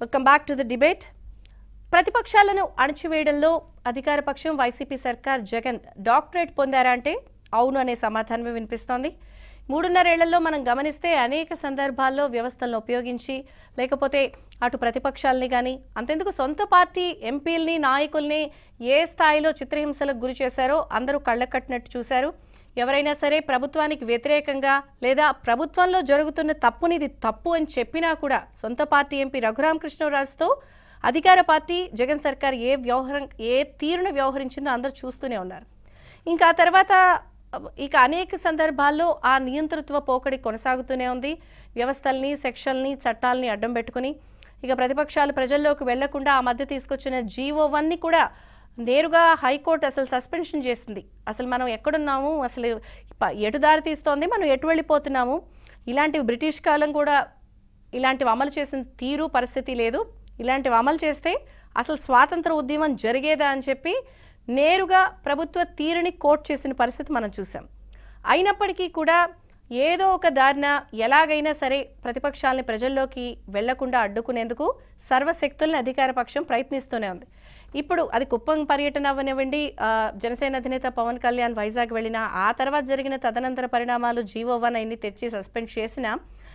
Welcome back to the debate ప్రతిపక్షాలను అణచివేయడంలో అధికార పక్షం వైసీపీ సర్కార్ జగన్ డాక్టరేట్ పొందారా అంటే అవును అనే సమాధానమే వినిపిస్తోంది మూడున్నరేళ్లలో మనం గమనిస్తే అనేక సందర్భాల్లో వ్యవస్థలను ఉపయోగించి లేకపోతే అటు ప్రతిపక్షాలని కానీ అంతెందుకు సొంత పార్టీ ఎంపీల్ని నాయకుల్ని ఏ స్థాయిలో చిత్రహింసలకు గురి చేశారో అందరూ కళ్ళకట్టినట్టు చూశారు ఎవరైనా సరే ప్రభుత్వానికి వ్యతిరేకంగా లేదా ప్రభుత్వంలో జరుగుతున్న తప్పుని ఇది తప్పు అని చెప్పినా కూడా సొంత పార్టీ ఎంపీ రఘురామకృష్ణరాజుతో అధికార పార్టీ జగన్ సర్కార్ ఏ వ్యవహారం ఏ తీరున వ్యవహరించిందో అందరూ చూస్తూనే ఉన్నారు ఇంకా ఆ తర్వాత ఇక అనేక సందర్భాల్లో ఆ నియంతృత్వ పోకడి కొనసాగుతూనే ఉంది వ్యవస్థల్ని సెక్షల్ని చట్టాలని అడ్డం పెట్టుకుని ఇక ప్రతిపక్షాలు ప్రజల్లోకి వెళ్లకుండా ఆ మధ్య తీసుకొచ్చిన జీవో వన్ని కూడా నేరుగా హైకోర్టు అసలు సస్పెన్షన్ చేసింది అసలు మనం ఎక్కడున్నాము అసలు ప- ఎటు దారి తీస్తోంది మనం ఎటు వెళ్ళిపోతున్నాము ఇలాంటివి బ్రిటిష్ కాలం కూడా ఇలాంటివి అమలు చేసిన తీరు పరిస్థితి లేదు ఇలాంటివి అమలు చేస్తే అసలు స్వాతంత్ర ఉద్యమం జరిగేదా అని చెప్పి నేరుగా ప్రభుత్వ తీరుని కోట్ చేసిన పరిస్థితి మనం చూసాం అయినప్పటికీ కూడా ఏదో ఒక దారిన ఎలాగైనా సరే ప్రతిపక్షాలని ప్రజల్లోకి వెళ్లకుండా అడ్డుకునేందుకు సర్వశక్తుల్ని అధికార పక్షం ప్రయత్నిస్తూనే ఉంది ఇప్పుడు అది కుప్పం పర్యటన అవ్వనివ్వండి ఆ, జనసేన అధినేత పవన్ కళ్యాణ్ వైజాగ్ వెళ్ళినా ఆ తర్వాత జరిగిన తదనంతర పరిణామాలు జీవో వన్ అన్ని తెచ్చి సస్పెండ్ చేసినా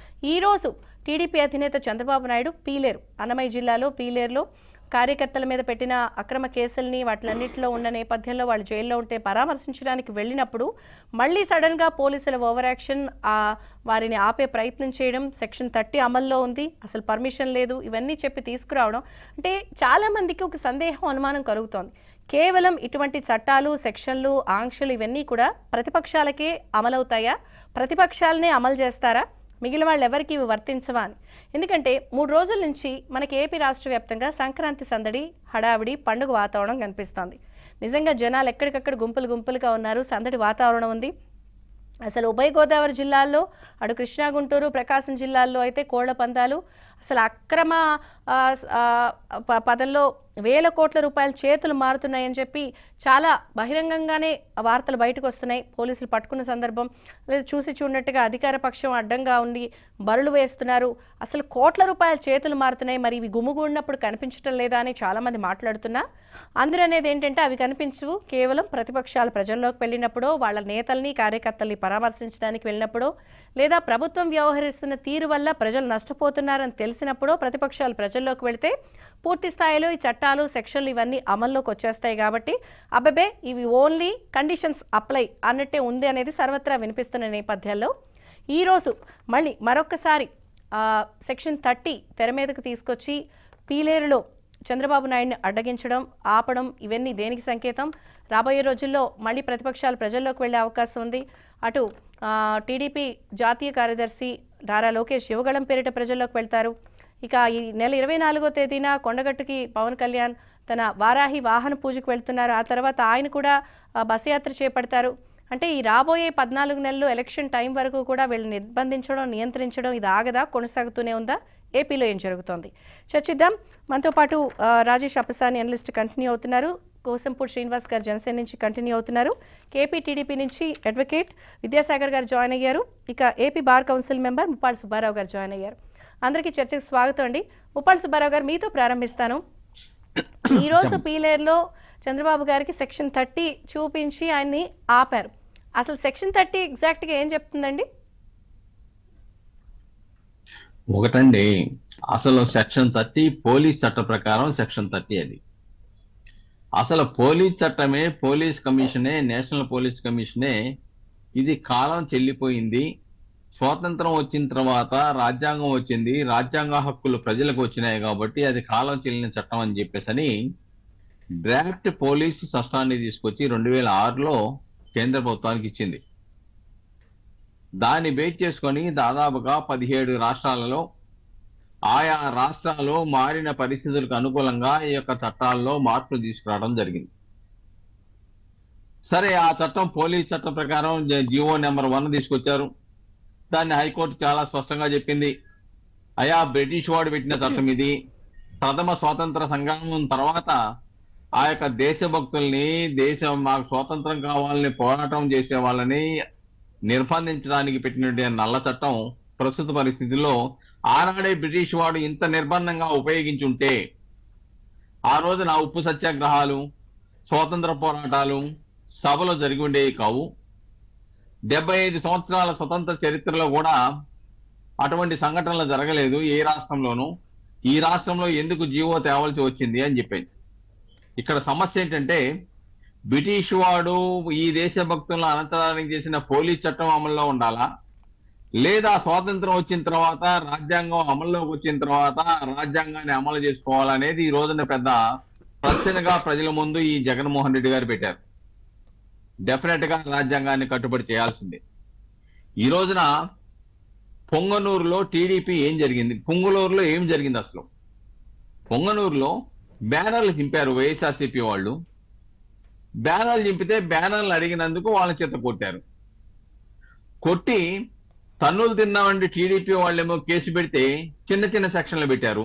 ఈరోజు టీడీపీ అధినేత చంద్రబాబు నాయుడు పీలేరు అన్నమయ్య జిల్లాలో పీలేరులో కార్యకర్తల మీద పెట్టిన అక్రమ కేసుల్ని వాటిలన్నింటిలో ఉన్న నేపథ్యంలో వాళ్ళు జైల్లో ఉంటే పరామర్శించడానికి వెళ్ళినప్పుడు మళ్ళీ సడన్గా పోలీసుల ఓవర్ యాక్షన్ ఆ, వారిని ఆపే ప్రయత్నం చేయడం సెక్షన్ థర్టీ అమల్లో ఉంది అసలు పర్మిషన్ లేదు ఇవన్నీ చెప్పి తీసుకురావడం అంటే చాలామందికి ఒక సందేహం అనుమానం కలుగుతోంది కేవలం ఇటువంటి చట్టాలు సెక్షన్లు ఆంక్షలు ఇవన్నీ కూడా ప్రతిపక్షాలకే అమలవుతాయా ప్రతిపక్షాలనే అమలు చేస్తారా మిగిలిన వాళ్ళు ఎవరికి ఇవి వర్తించవా అని ఎందుకంటే మూడు రోజుల నుంచి మనకి ఏపీ రాష్ట్ర వ్యాప్తంగా సంక్రాంతి సందడి హడావిడి పండుగ వాతావరణం కనిపిస్తోంది నిజంగా జనాలు ఎక్కడికక్కడ గుంపులు గుంపులుగా ఉన్నారు సందడి వాతావరణం ఉంది అసలు ఉభయ గోదావరి జిల్లాల్లో అటు కృష్ణా గుంటూరు ప్రకాశం జిల్లాల్లో అయితే కోళ్ల పందాలు అసలు అక్రమ ఆ, ఆ, ప- పదంలో వేల కోట్ల రూపాయల చేతులు మారుతున్నాయని చెప్పి చాలా బహిరంగంగానే ఆ వార్తలు బయటకు వస్తున్నాయి పోలీసులు పట్టుకున్న సందర్భం లేదా చూసి చూడనట్టుగా అధికార పక్షం అడ్డంగా ఉండి బరులు వేస్తున్నారు అసలు కోట్ల రూపాయల చేతులు మారుతున్నాయి మరి ఇవి గుమ్ముగూడినప్పుడు కనిపించటం లేదా అని చాలామంది మాట్లాడుతున్నా అందరూ అనేది ఏంటంటే అవి కనిపించవు కేవలం ప్రతిపక్షాలు ప్రజల్లోకి వెళ్ళినప్పుడో వాళ్ళ నేతల్ని కార్యకర్తల్ని పరామర్శించడానికి వెళ్ళినప్పుడో లేదా ప్రభుత్వం వ్యవహరిస్తున్న తీరు వల్ల ప్రజలు నష్టపోతున్నారని తెలిసినప్పుడో ప్రతిపక్షాలు ప్రజల్లోకి వెళితే పూర్తి స్థాయిలో ఈ చట్టాలు సెక్షన్లు ఇవన్నీ అమల్లోకి వచ్చేస్తాయి కాబట్టి అబ్బబే ఇవి ఓన్లీ కండిషన్స్ అప్లై అన్నట్టే ఉంది అనేది సర్వత్రా వినిపిస్తున్న నేపథ్యంలో ఈరోజు మళ్ళీ మరొకసారి ఆ, సెక్షన్ థర్టీ తెర మీదకు తీసుకొచ్చి పీలేరులో చంద్రబాబు నాయుడిని అడ్డగించడం ఆపడం ఇవన్నీ దేనికి సంకేతం రాబోయే రోజుల్లో మళ్ళీ ప్రతిపక్షాలు ప్రజల్లోకి వెళ్ళే అవకాశం ఉంది అటు ఆ, టీడీపీ జాతీయ కార్యదర్శి నారా లోకేష్ యువగళం పేరిట ప్రజల్లోకి వెళ్తారు ఇక ఈ నెల ఇరవై నాలుగో తేదీన కొండగట్టుకి పవన్ కళ్యాణ్ తన వారాహి వాహన పూజకు వెళ్తున్నారు ఆ తర్వాత ఆయన కూడా ఆ, బస్ యాత్ర చేపడతారు అంటే ఈ రాబోయే పద్నాలుగు నెలలు ఎలక్షన్ టైం వరకు కూడా వీళ్ళని నిర్బంధించడం నియంత్రించడం ఇది ఆగదా కొనసాగుతూనే ఉందా ఏపీలో ఏం జరుగుతోంది చర్చిద్దాం మనతో పాటు ఆ, రాజేష్ అప్పసాని అనలిస్ట్ కంటిన్యూ అవుతున్నారు కోసంపూడి శ్రీనివాస్ గారు జనసేన నుంచి కంటిన్యూ అవుతున్నారు కేపీ టీడీపీ నుంచి అడ్వకేట్ విద్యాసాగర్ గారు జాయిన్ అయ్యారు ఇక AP bar council member Muppadu Subbarao garu join అయ్యారు అందరికీ చర్చకు స్వాగతం అండి ముప్పాడు సుబ్బారావు గారు మీతో ప్రారంభిస్తాను ఈరోజు పీలేరులో చంద్రబాబు గారికి సెక్షన్ థర్టీ చూపించి ఆయన్ని ఆపారు అసలు సెక్షన్ థర్టీ ఎగ్జాక్ట్గా ఏం చెప్తుందండి ఒకటండి అసలు సెక్షన్ థర్టీ పోలీస్ చట్ట ప్రకారం సెక్షన్ థర్టీ అది అసలు పోలీస్ చట్టమే పోలీస్ కమిషనే నేషనల్ పోలీస్ కమిషనే ఇది కాలం చెల్లిపోయింది స్వాతంత్రం వచ్చిన తర్వాత రాజ్యాంగం వచ్చింది రాజ్యాంగ హక్కులు ప్రజలకు వచ్చినాయి కాబట్టి అది కాలం చెల్లిన చట్టం అని చెప్పేసి అని డ్రాఫ్ట్ పోలీస్ చట్టాన్ని తీసుకొచ్చి రెండు వేల ఆరులో కేంద్ర ప్రభుత్వానికి ఇచ్చింది దాన్ని బేస్ చేసుకొని దాదాపుగా పదిహేడు రాష్ట్రాలలో ఆయా రాష్ట్రాలు మారిన పరిస్థితులకు అనుకూలంగా ఈ యొక్క చట్టాల్లో మార్పులు తీసుకురావడం జరిగింది సరే ఆ చట్టం పోలీస్ చట్టం ప్రకారం జ- జియో నెంబర్ వన్ తీసుకొచ్చారు దాన్ని హైకోర్టు చాలా స్పష్టంగా చెప్పింది అయా బ్రిటిష్ వాడు పెట్టిన చట్టం ఇది ప్రథమ స్వాతంత్ర సంగ్రామం తర్వాత ఆ యొక్క దేశభక్తుల్ని దేశం మాకు స్వాతంత్రం కావాలని పోరాటం చేసే వాళ్ళని నిర్బంధించడానికి పెట్టినటువంటి నల్ల చట్టం ప్రస్తుత పరిస్థితుల్లో ఆనాడే బ్రిటిష్ వాడు ఇంత నిర్బంధంగా ఉపయోగించుంటే ఆ రోజున ఉప్పు సత్యాగ్రహాలు స్వాతంత్ర పోరాటాలు సభలు జరిగి ఉండేవి కావు డెబ్బై ఐదు సంవత్సరాల స్వతంత్ర చరిత్రలో కూడా అటువంటి సంఘటనలు జరగలేదు ఏ రాష్ట్రంలోనూ ఈ రాష్ట్రంలో ఎందుకు జీవో తేవలసి వచ్చింది అని చెప్పాను ఇక్కడ సమస్య ఏంటంటే బ్రిటిష్ వాడు ఈ దేశభక్తులను అణచడానికి చేసిన పోలీస్ చట్టం అమల్లో ఉండాలా లేదా స్వాతంత్రం వచ్చిన తర్వాత రాజ్యాంగం అమల్లోకి వచ్చిన తర్వాత రాజ్యాంగాన్ని అమలు చేసుకోవాలనేది ఈ రోజున పెద్ద ప్రశ్నగా ప్రజల ముందు ఈ జగన్మోహన్ రెడ్డి గారు పెట్టారు డెఫినెట్ గా రాజ్యాంగాన్ని కట్టుబడి చేయాల్సిందే ఈ రోజున పొంగనూరులో టీడీపీ ఏం జరిగింది పొంగనూరులో ఏం జరిగింది అసలు పొంగనూరులో బ్యానర్లు చింపారు వైఎస్ఆర్సీపీ వాళ్ళు బ్యానర్లు చింపితే బ్యానర్లు అడిగినందుకు వాళ్ళ చేత కొట్టారు కొట్టి తన్నులు తిన్నామంటే టీడీపీ వాళ్ళేమో కేసు పెడితే చిన్న చిన్న సెక్షన్లు పెట్టారు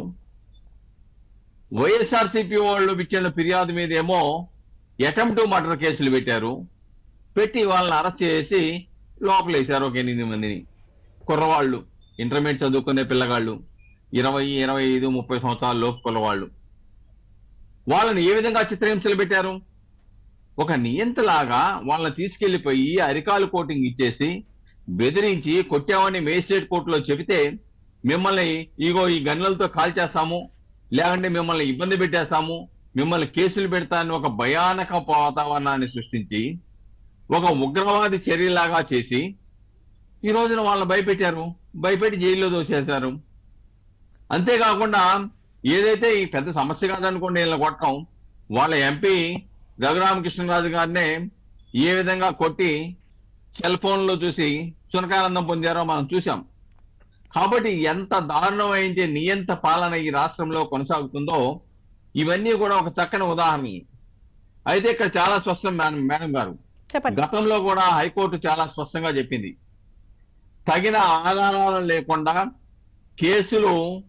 వైఎస్ఆర్సీపీ వాళ్ళు ఇచ్చిన ఫిర్యాదు మీద ఏమో అటెంప్ట్ మర్డర్ కేసులు పెట్టారు పెట్టి వాళ్ళని అరెస్ట్ చేసి లోపలేశారు ఒక ఎనిమిది మందిని కుర్రవాళ్ళు ఇంటర్మీడియట్ చదువుకునే పిల్లగాళ్ళు ఇరవై ఇరవై ఐదు ముప్పై సంవత్సరాల లోపు కుర్రవాళ్ళు వాళ్ళని ఏ విధంగా చిత్రహింసలు పెట్టారు ఒక నియంతలాగా వాళ్ళని తీసుకెళ్లిపోయి అరికాలు కోటింగ్ ఇచ్చేసి బెదిరించి కొట్టామని మేజిస్ట్రేట్ కోర్టులో చెబితే మిమ్మల్ని ఇగో ఈ గన్నులతో కాల్చేస్తాము లేకుంటే మిమ్మల్ని ఇబ్బంది పెట్టేస్తాము మిమ్మల్ని కేసులు పెడతానని ఒక భయానక వాతావరణాన్ని సృష్టించి ఒక ఉగ్రవాది చర్యలాగా చేసి ఈ రోజున వాళ్ళని భయపెట్టారు భయపెట్టి జైల్లో దోసేశారు అంతేకాకుండా ఏదైతే ఈ పెద్ద సమస్య కాదనుకోండి వీళ్ళని కొట్టడం వాళ్ళ ఎంపీ రఘురామకృష్ణరాజు గారినే ఏ విధంగా కొట్టి సెల్ ఫోన్లో చూసి సునకానందం పొందారో మనం చూసాం కాబట్టి ఎంత దారుణమైతే నియంత పాలన ఈ రాష్ట్రంలో కొనసాగుతుందో ఇవన్నీ కూడా ఒక చక్కని ఉదాహరణలు అయితే ఇక్కడ చాలా స్పష్టం మేడం మేడం గారు చెప్పండి గతంలో కూడా హైకోర్టు చాలా స్పష్టంగా చెప్పింది తగిన ఆధారాలు లేకుండా కేసులు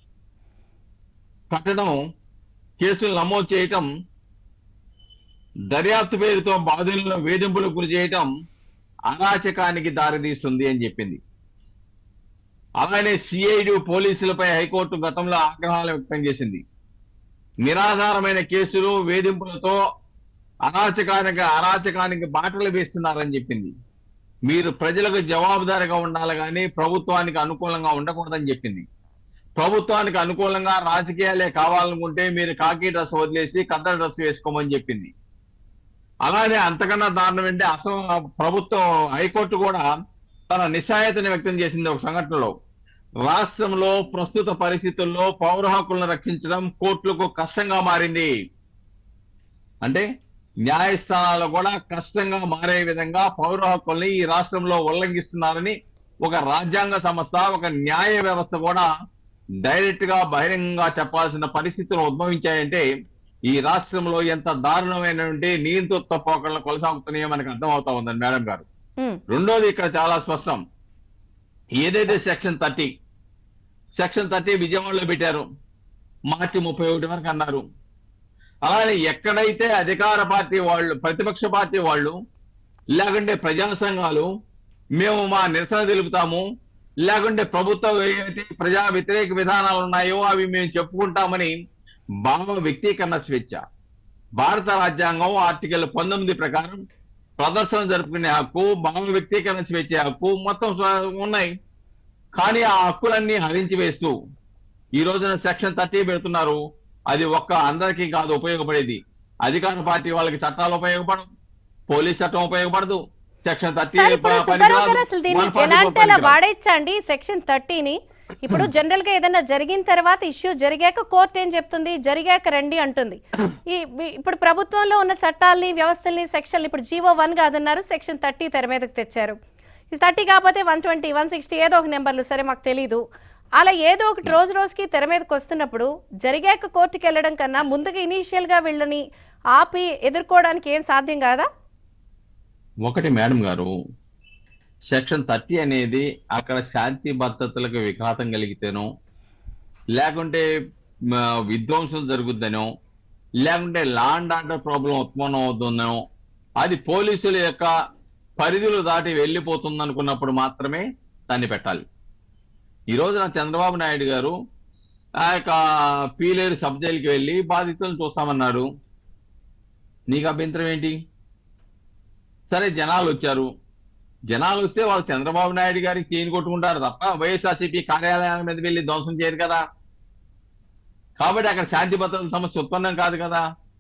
కట్టడం కేసులు నమోదు చేయటం దర్యాప్తు పేరుతో బాధితులను వేధింపులకు గురి చేయటం అరాచకానికి దారితీస్తుంది అని చెప్పింది అలానే సిఐడి పోలీసులపై హైకోర్టు గతంలో ఆగ్రహాలు వ్యక్తం చేసింది నిరాధారమైన కేసులు వేధింపులతో అరాచకానికి అరాచకానికి బాటలు వేస్తున్నారని చెప్పింది మీరు ప్రజలకు జవాబుదారిగా ఉండాలి కానీ ప్రభుత్వానికి అనుకూలంగా ఉండకూడదని చెప్పింది ప్రభుత్వానికి అనుకూలంగా రాజకీయాలే కావాలనుకుంటే మీరు కాకి డ్రెస్ వదిలేసి కద్ద డ్రెస్ వేసుకోమని చెప్పింది అలానే అంతకన్నా దారుణం ఏంటి అసలు ప్రభుత్వం హైకోర్టు కూడా తన నిస్సాయతని వ్యక్తం చేసింది ఒక సంఘటనలో రాష్ట్రంలో ప్రస్తుత పరిస్థితుల్లో పౌర హక్కులను రక్షించడం కోర్టులకు కష్టంగా మారింది అంటే న్యాయస్థానాలు కూడా కష్టంగా మారే విధంగా పౌర హక్కుల్ని ఈ రాష్ట్రంలో ఉల్లంఘిస్తున్నారని ఒక రాజ్యాంగ సంస్థ ఒక న్యాయ వ్యవస్థ కూడా డైరెక్ట్ గా బహిరంగంగా చెప్పాల్సిన పరిస్థితులు ఉద్భవించాయంటే ఈ రాష్ట్రంలో ఎంత దారుణమైనటువంటి నియంతృత్వ పోకళ్ళు కొనసాగుతున్నాయో మనకు అర్థమవుతా ఉందండి మేడం గారు ఉమ్, రెండోది ఇక్కడ చాలా స్పష్టం ఏదైతే సెక్షన్ థర్టీ సెక్షన్ థర్టీ విజయవాడలో పెట్టారు మార్చి ముప్పై ఒకటి వరకు అన్నారు అలానే ఎక్కడైతే అధికార పార్టీ వాళ్ళు ప్రతిపక్ష పార్టీ వాళ్ళు లేకుంటే ప్రజా సంఘాలు మేము మా నిరసన తెలుపుతాము లేకుంటే ప్రభుత్వం ఏవైతే ప్రజా వ్యతిరేక విధానాలు ఉన్నాయో అవి మేము చెప్పుకుంటామని భావ వ్యక్తీకరణ స్వేచ్ఛ భారత రాజ్యాంగం ఆర్టికల్ పంతొమ్మిది ప్రకారం ప్రదర్శన జరుపుకునే హక్కు భావ వ్యక్తీకరణ స్వేచ్ఛ హక్కు మొత్తం స్వ- ఉన్నాయి కానీ ఆ హక్కులన్నీ హరించి వేస్తూ ఈ రోజున సెక్షన్ థర్టీ పెడుతున్నారు అది ఒక్క అందరికీ కాదు ఉపయోగపడేది అధికార పార్టీ వాళ్ళకి చట్టాలు ఉపయోగపడవు పోలీస్ చట్టం ఉపయోగపడదు సెక్షన్ థర్టీ సార్ ఇప్పుడు సుబ్బారావు గారు అసలు దీన్ని ఎలా అంటే అలా వాడేచ్చండి సెక్షన్ థర్టీని ఇప్పుడు జనరల్ గా ఏదైనా జరిగిన తర్వాత ఇష్యూ జరిగాక కోర్టు ఏం చెప్తుంది జరిగాక రండి అంటుంది ఈ ఈ- ఇప్పుడు ప్రభుత్వంలో ఉన్న చట్టాలని వ్యవస్థల్ని సెక్షన్లు ఇప్పుడు జీవో వన్ కాదన్నారు సెక్షన్ థర్టీ తెర మీదకి తెచ్చారు ఈ థర్టీ కాకపోతే వన్ ట్వంటీ వన్ సిక్స్టీ ఏదో ఒక నెంబర్లు సరే మాకు తెలీదు అలా ఏదో ఒకటి రోజు రోజుకి తెర మీదకి వస్తున్నప్పుడు జరిగాక కోర్టుకి వెళ్ళడం కన్నా ముందుగా ఇనీషియల్ గా వీళ్ళని ఆపి ఎదుర్కోవడానికి ఏం సాధ్యం కాదా ఒకటి మేడం గారు సెక్షన్ థర్టీ అనేది అక్కడ శాంతి భద్రతలకు విఘాతం కలిగితేనో లేకుంటే మ, విధ్వంసం జరుగుద్దనో లేకుంటే లా అండ్ ఆర్డర్ ప్రాబ్లం ఉత్పన్నం అవుతుందనో అది పోలీసుల యొక్క పరిధులు దాటి వెళ్ళిపోతుంది అనుకున్నప్పుడు మాత్రమే దాన్ని పెట్టాలి ఈ రోజున చంద్రబాబు నాయుడు గారు ఆ యొక్క పీలేరు సబ్ జైలుకి వెళ్ళి బాధితులను చూస్తామన్నాడు నీకు అభ్యంతరం ఏంటి సరే జనాలు వచ్చారు జనాలు వస్తే వాళ్ళు చంద్రబాబు నాయుడు గారికి చేయని కొట్టుకుంటారు తప్ప వైఎస్ఆర్సీపీ కార్యాలయాల మీద వెళ్ళి ధ్వంసం చేయరు కదా కాబట్టి అక్కడ శాంతి భద్రతల సమస్య ఉత్పన్నం కాదు కదా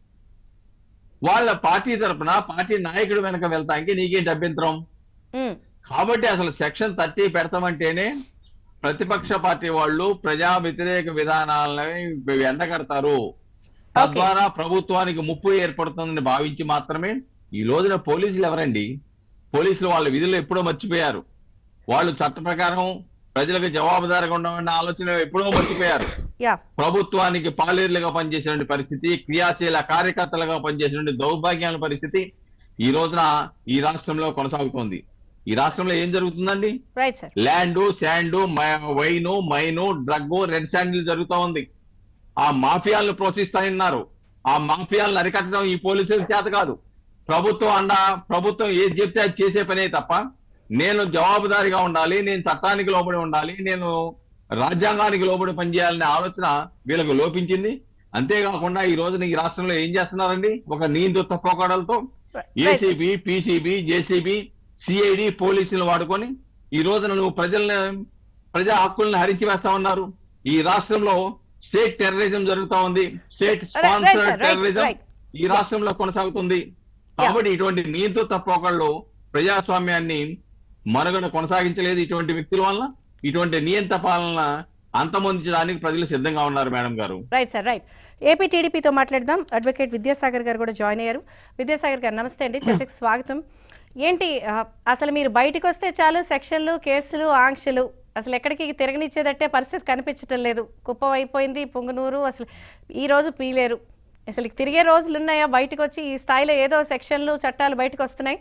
వాళ్ళ పార్టీ తరపున పార్టీ నాయకుడు వెనక వెళ్తానికి నీకేంటి అభ్యంతరం ఉమ్, కాబట్టి అసలు సెక్షన్ థర్టీ పెడతామంటేనే ప్రతిపక్ష పార్టీ వాళ్ళు ప్రజా వ్యతిరేక విధానాలని ఎండగడతారు తద్వారా ప్రభుత్వానికి ముప్పు ఏర్పడుతుందని భావించి మాత్రమే ఈ రోజున పోలీసులు ఎవరండి పోలీసులు వాళ్ళ విధులు ఎప్పుడో మర్చిపోయారు వాళ్ళు చట్ట ప్రకారం ప్రజలకు జవాబుదారీగా ఉండమన్న ఆలోచన ఎప్పుడో మర్చిపోయారు యా ప్రభుత్వానికి పాలేరులుగా పనిచేసిన పరిస్థితి క్రియాశీల కార్యకర్తలుగా పనిచేసిన దౌర్భాగ్యాల పరిస్థితి ఈ రోజున ఈ రాష్ట్రంలో కొనసాగుతోంది ఈ రాష్ట్రంలో ఏం జరుగుతుందండి right sir land sand wine mine drug red sandal జరుగుతూ ఉంది ఆ మాఫియాలను ప్రోత్సహిస్తాయన్నారు ఆ మాఫియాలను అరికట్టడం ఈ పోలీసులకు చేత కాదు ప్రభుత్వం అండ ప్రభుత్వం ఏది చెప్తే అది చేసే పనే తప్ప నేను జవాబుదారీగా ఉండాలి నేను చట్టానికి లోబడి ఉండాలి నేను రాజ్యాంగానికి లోబడి పనిచేయాలనే ఆలోచన వీళ్ళకు లోపించింది అంతేకాకుండా ఈ రోజున ఈ రాష్ట్రంలో ఏం చేస్తున్నారండి ఒక నీందుత్త పోకడలతో right ACB PCB JCB CID పోలీసులు వాడుకొని ఈ రోజున నువ్వు ప్రజల్ని ప్రజా హక్కుల్ని హరించి వేస్తా ఉన్నారు ఈ రాష్ట్రంలో స్టేట్ టెర్రరిజం జరుగుతా ఉంది state Right, right, sir. Sponsored Right, terrorism right. ఈ రాష్ట్రంలో కొనసాగుతుంది కాబట్టి ఇటువంటి నియంత్రిత పోకళ్ళు ప్రజాస్వామ్యాన్ని మనుగడ కొనసాగించలేదు ఇటువంటి వ్యక్తుల వల్ల ఇటువంటి నియంత్ర పాలన అంతమొందించడానికి ప్రజలు సిద్ధంగా ఉన్నారు మేడం గారు రైట్ సార్ రైట్ ఏపీ టీడీపీతో మాట్లాడదాం అడ్వకేట్ విద్యాసాగర్ గారు కూడా జాయిన్ అయ్యారు విద్యాసాగర్ గారు నమస్తే అండి చర్చకు స్వాగతం ఏంటి ఆ, అసలు మీరు బయటకు వస్తే చాలు సెక్షన్లు కేసులు ఆంక్షలు అసలు ఎక్కడికి తిరగనిచ్చేదట్టే పరిస్థితి కనిపించటం లేదు కుప్పం అయిపోయింది పుంగనూరు అసలు ఈ రోజు పీలేరు అసలు తిరిగే రోజులు ఉన్నాయా బయటకు వచ్చి ఈ స్థాయిలో ఏదో సెక్షన్లు చట్టాలు బయటకు వస్తున్నాయి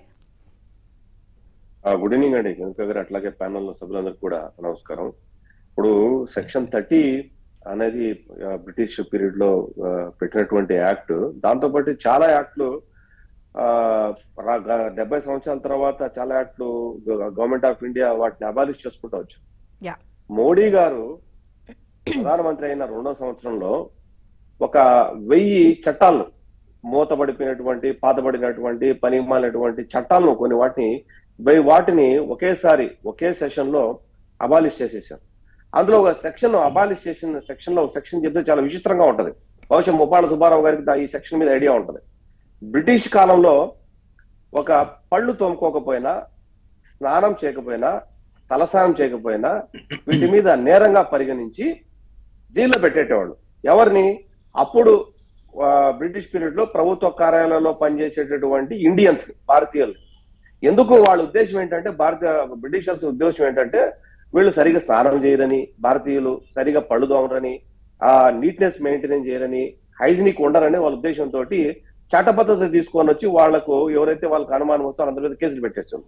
గుడ్ ఈవినింగ్ అండి కనుక గారు అట్లాగే ప్యానల్ సభ్యులందరికీ కూడా నమస్కారం ఇప్పుడు సెక్షన్ థర్టీ అనేది ఆ, బ్రిటిష్ పీరియడ్ లో ఆ, పెట్టినటువంటి యాక్ట్ దాంతో పాటు చాలా యాక్ట్లు ఆ, రా- గ- డెబ్బై సంవత్సరాల తర్వాత చాలా యాక్ట్లు గవర్నమెంట్ ఆఫ్ ఇండియా వాటిని అబాలిష్ చేసుకుంటూ వచ్చారు యా మోడీ గారు ప్రధానమంత్రి అయిన రెండో సంవత్సరంలో ఒక వెయ్యి చట్టాలను మూతబడిపోయినటువంటి పాతబడినటువంటి పనిమాలినటువంటి చట్టాలను కొన్ని వాటిని వెయ్యి వాటిని ఒకేసారి ఒకే సెషన్ లో అబాలిష్ చేసేసారు అందులో ఒక సెక్షన్ అబాలిష్ చేసిన సెక్షన్ లో ఒక సెక్షన్ చెప్తే చాలా విచిత్రంగా ఉంటది బహుశా ముప్పాళ్ళ సుబ్బారావు గారికి దా- ఈ సెక్షన్ మీద ఐడియా ఉంటది బ్రిటిష్ కాలంలో ఒక పళ్ళు తోముకోకపోయినా స్నానం చేయకపోయినా తలస్నానం చేయకపోయినా వీటి మీద నేరంగా పరిగణించి జైల్లో పెట్టేటవాళ్ళు ఎవరిని అప్పుడు ఆ, బ్రిటిష్ పీరియడ్ లో ప్రభుత్వ కార్యాలయంలో పనిచేసేటటువంటి ఇండియన్స్ భారతీయులు ఎందుకు వాళ్ళ ఉద్దేశం ఏంటంటే భారతీయ బ్రిటిషర్స్ ఉద్దేశం ఏంటంటే వీళ్ళు సరిగా స్నానం చేయరని భారతీయులు సరిగా పళ్ళు దోమరని ఆ నీట్నెస్ మెయింటైన్ చేయరని హైజీనిక్ ఉండరని వాళ్ళ ఉద్దేశంతో చట్టబద్ధత తీసుకొని వచ్చి వాళ్లకు ఎవరైతే వాళ్ళకి అనుమానం వస్తుందో అందరి మీద కేసులు పెట్టేస్తుంది